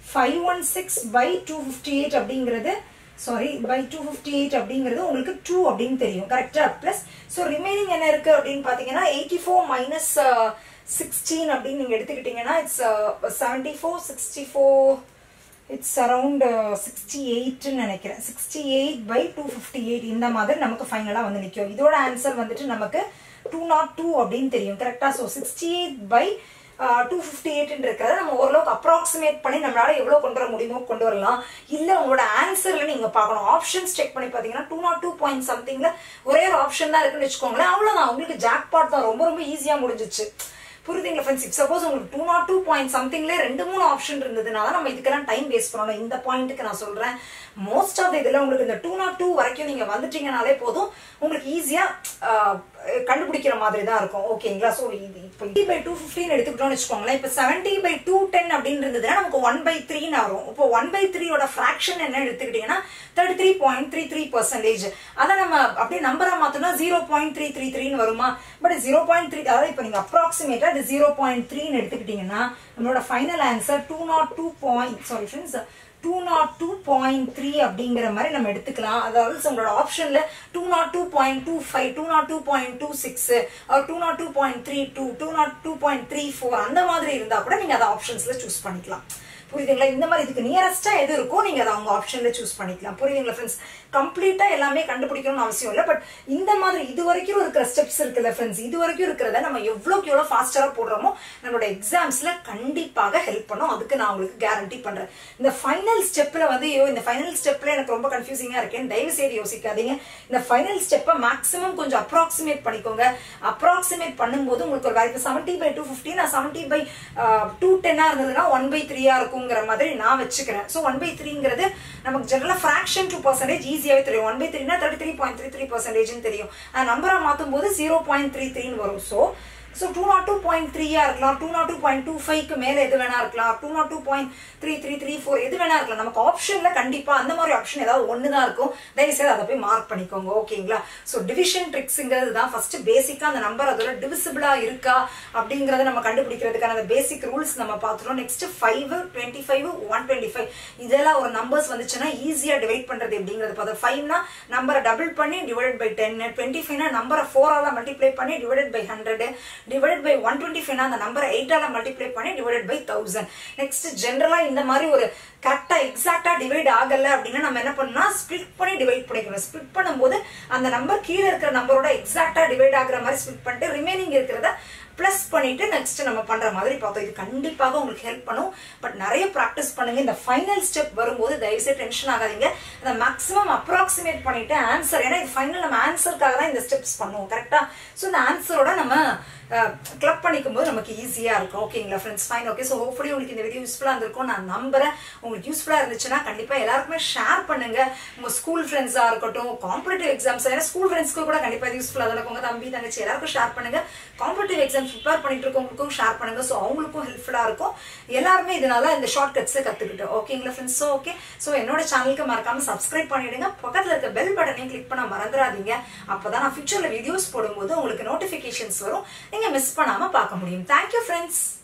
516 பை 258 அப்படிங்கிறது sorry by two fifty eight அப்படிங்கிறது உங்களுக்கு டூ அப்படின்னு தெரியும் கரெக்டா பிளஸ் ஸோ ரிமைனிங் என்ன இருக்கு அப்படின்னு பாத்தீங்கன்னா எயிட்டி ஃபோர் மைனஸ் சிக்ஸ்டீன் அப்படின்னு நீங்க எடுத்துக்கிட்டீங்கன்னா it's seventy four sixty four it's around sixty எயிட்னு நினைக்கிறேன் sixty eight by two fifty eight இந்த மாதிரி நமக்கு ஃபைனலாக வந்து நிற்கும் இதோட ஆன்சர் வந்துட்டு நமக்கு டூ நாட் டூ அப்படின்னு தெரியும் கரெக்டா so sixty eight by two fifty eight இருக்கிறத நம்ம ஓரளவுக்கு அப்ராக்சிமேட் பண்ணி நம்மளால எவ்வளோ கொண்டு வர முடியுமோ கொண்டு வரலாம் இல்லை உங்களோட ஆன்சர்ல நீங்க பார்க்கணும் ஆப்ஷன்ஸ் செக் பண்ணி பார்த்தீங்கன்னா டூ நாட் டூ பாயிண்ட் சம்திங்ல ஒரே ஒரு ஆப்ஷன் தான் இருக்குன்னு வச்சுக்கோங்களேன் அவ்வளோதான் உங்களுக்கு ஜாக் பாட் தான் ரொம்ப ரொம்ப ஈஸியாக முடிஞ்சிச்சு புரியுதுங்களா ஃப்ரெண்ட்ஸ் இப் சப்போஸ் உங்களுக்கு டூ நாட் டூ பாயிண்ட் சம்திங்ல ரெண்டு மூணு ஆப்ஷன் இருந்ததுனால நம்ம இதுக்கெல்லாம் டைம் வேஸ்ட் பண்ணணும் இந்த பாயிண்ட்டுக்கு நான் சொல்றேன் மோஸ்ட் ஆஃப் இதுல உங்களுக்கு இந்த டூ நாட் டூ வரைக்கும் நீங்க வந்துட்டீங்கனாலே போதும் உங்களுக்கு ஈஸியா கண்டுபிடிக்கிற மாதிரி தான் இருக்கும் ஓகேங்களா ஸோ இது இப்போ பை டூ ஃபிஃப்டின் எடுத்துக்கிட்டோம்னு வச்சுக்கோங்களேன் இப்போ செவன்டி பை டூ டென் அப்படின்னு இருந்ததுன்னா நமக்கு ஒன் பை த்ரீன்னு வரும் இப்போ ஒன் பை த்ரீயோட ஃப்ராக்ஷன் என்ன எடுத்துக்கிட்டீங்கன்னா thirty three point three three percentage அதை நம்ம அப்படியே நம்பரா மாத்தோம்னா ஜீரோ பாயிண்ட் த்ரீ த்ரீ த்ரீன்னு வருமா பட் ஜீரோ பாயிண்ட் த்ரீ அதாவது இப்போ நீங்க அப்ராக்சிமேட்டா இது ஜீரோ பாயிண்ட் த்ரீன்னு எடுத்துக்கிட்டீங்கன்னா நம்மளோட final answer two naught two point sorry friends two naught two point three அப்படிங்கிற மாதிரி நம்ம எடுத்துக்கலாம் அதாவது உங்களோட ஆப்ஷன்ல two naught two point two five two naught two point two six two naught two point three two two naught two point three four அந்த மாதிரி இருந்தா கூட நீங்க அதை ஆப்ஷன்ஸ்ல சூஸ் பண்ணிக்கலாம் புரியுதுங்களா இந்த மாதிரி இதுக்கு நியரஸ்டா எது இருக்கோ நீங்க அதை அவங்க ஆப்ஷன்ல சூஸ் பண்ணிக்கலாம் புரியுதுங்களா ஃப்ரெண்ட்ஸ் கம்ப்ளீட்டா எல்லாமே கண்டுபிடிக்கணும்னு அவசியம் இல்லை பட் இந்த மாதிரி இது வரைக்கும் இருக்கிற ஸ்டெப்ஸ் இருக்குல்ல ஃப்ரெண்ட்ஸ் இது வரைக்கும் இருக்கிறத நம்ம எவ்வளோக்கு எவ்வளோ ஃபாஸ்டரா போடுறோமோ நம்மளோட எக்ஸாம்ஸ்ல கண்டிப்பாக ஹெல்ப் பண்ணும் அதுக்கு நான் உங்களுக்கு கேரண்டி பண்றேன் இந்த ஃபைனல் ஸ்டெப்ல வந்து ஐயோ இந்த ஃபைனல் ஸ்டெப்ல எனக்கு ரொம்ப கன்ஃபியூசிங்கா இருக்கேன்னு தயவு செய்து யோசிக்காதீங்க இந்த ஃபைனல் ஸ்டெப்பை மேக்ஸிமம் கொஞ்சம் அப்ராக்சிமேட் பண்ணிக்கோங்க அப்ராக்சிமேட் பண்ணும்போது உங்களுக்கு ஒரு வேலை செவன்டி பை டூ ஃபிஃப்டி நான் செவன்டி பை டூ டென்னா இருந்ததுன்னா ஒன் பை த்ரீயா இருக்குங்கிற மாதிரி நான் வச்சுக்கிறேன் ஸோ ஒன் பை த்ரீங்கிறது நமக்கு ஜெனரலா ஃபிராக்ஷன் டூ பர்சன்டேஜ் ஈஸியாவே தெரியும் ஒன் பை த்ரீனா thirty three point three three percentage தெரியும் அந்த நம்பரா மாத்தும் போது ஜீரோ பாயிண்ட் த்ரீ த்ரீன்னு வரும் so so two naught two point த்ரீயா இருக்கலாம் two naught two point two ஃபைவ்க்கு மேல எது வேணா இருக்கலாம் two naught two point three three three four எது வேணா இருக்கலாம் நமக்கு ஆப்ஷன்ல கண்டிப்பா அந்த மாதிரி ஆப்ஷன் ஏதாவது ஒன்று தான் இருக்கும் தயவுசெய்து அதை போய் மார்க் பண்ணிக்கோங்க ஓகேங்களா ஸோ டிவிஷன் ட்ரிக்ஸுங்கிறது தான் ஃபர்ஸ்ட் பேசிக்கா அந்த நம்பர் அதோட டிவிசிபிளா இருக்கா அப்படிங்கறத நம்ம கண்டுபிடிக்கிறதுக்கான அந்த பேசிக் ரூல்ஸ் நம்ம பார்த்துட்டோம் next five twenty five one twenty five இதெல்லாம் ஒரு நம்பர்ஸ் வந்துச்சுன்னா ஈஸியா டிவைட் பண்றது எப்படிங்கிறது பார்த்தா ஃபைவ்னா நம்பரை டபுள் பண்ணி டிவைட் பை டென் டுவெண்ட்டி ஃபைவ்னா நம்பரை ஃபோரால மல்டிப்ளை பண்ணி divide by hundred divide by one twenty ஃபைவ்னா அந்த நம்பரை எயிட்டால மல்டிப்ளை பண்ணி டிவைட் பை தௌசண்ட் நெக்ஸ்ட் ஜென்ரலா இந்த மாதிரி ஒரு கரெக்டா எக்ஸாக்டா டிவைட் ஆகல அப்படின்னா நம்ம என்ன பண்ணா ஸ்பிளிட் பண்ணி டிவைட் பண்ணிக்கணும் ஸ்பிளிட் பண்ணும்போது அந்த நம்பர் கீழே இருக்கிற நம்பரோட எக்ஸாக்டா டிவைட் ஆகுற மாதிரி ஸ்பிளிட் பண்ணிட்டு ரிமைனிங் இருக்கிறத ப்ளஸ் பண்ணிட்டு நெக்ஸ்ட் நம்ம பண்ற மாதிரி பார்த்தோம் இது கண்டிப்பாக உங்களுக்கு ஹெல்ப் பண்ணும் பட் நிறைய ப்ராக்டிஸ் பண்ணுங்க இந்த ஃபைனல் ஸ்டெப் வரும்போது தயவுசெய்து டென்ஷன் ஆகாதீங்க அதை மேக்ஸிமம் அப்ராக்சிமேட் பண்ணிட்டு ஆன்சர் ஏன்னா இது ஃபைனல் நம்ம ஆன்சருக்காக தான் இந்த ஸ்டெப்ஸ் பண்ணுவோம் கரெக்டா ஸோ இந்த ஆன்சரோட நம்ம கிளப் பண்ணிக்கும் போது நமக்கு ஈஸியாக இருக்கும் ஓகேங்களா friends fine okay so hopefully உங்களுக்கு இந்த வீடியோ யூஸ்ஃபுல்லாக இருந்திருக்கும் நான் நம்புறேன் உங்களுக்கு யூஸ்ஃபுல்லாக இருந்துச்சுன்னா கண்டிப்பாக எல்லாருக்குமே ஷேர் பண்ணுங்க உங்கள் ஸ்கூல் ஃப்ரெண்ட்ஸாக இருக்கட்டும் காம்படிட்டிவ் எக்ஸாம்ஸ் ஏன்னா ஸ்கூல் ஃப்ரெண்ட்ஸ்க்கு கூட கண்டிப்பாக இது யூஸ்ஃபுல்லாக தான் இருக்கும் உங்க தம்பி தங்கச்சி எல்லாருக்கும் ஷேர் பண்ணுங்க காம்படிட்டிவ் எக்ஸாம்ஸ் ப்ரிப்பேர் பண்ணிட்டு இருக்கவங்களுக்கும் ஷேர் பண்ணுங்க ஸோ அவங்களுக்கும் ஹெல்ப்ஃபுல்லாக இருக்கும் எல்லாருமே இதனால இந்த ஷார்ட் கட்ஸை கற்றுக்கிட்டோம் ஓகேங்களா ஃப்ரெண்ட்ஸ் ஸோ ஓகே ஸோ என்னோட சேனலுக்கு மறக்காம சப்ஸ்கிரைப் பண்ணிடுங்க பக்கத்தில் இருக்க பெல் பட்டனையும் கிளிக் பண்ண மறந்துடாதீங்க அப்பதான் நான் ஃபியூச்சரில் வீடியோஸ் போடும்போது உங்களுக்கு நோட்டிஃபிகேஷன்ஸ் வரும் நீங்க மிஸ் பண்ணாம பார்க்க முடியும் தேங்க்யூ ஃப்ரெண்ட்ஸ்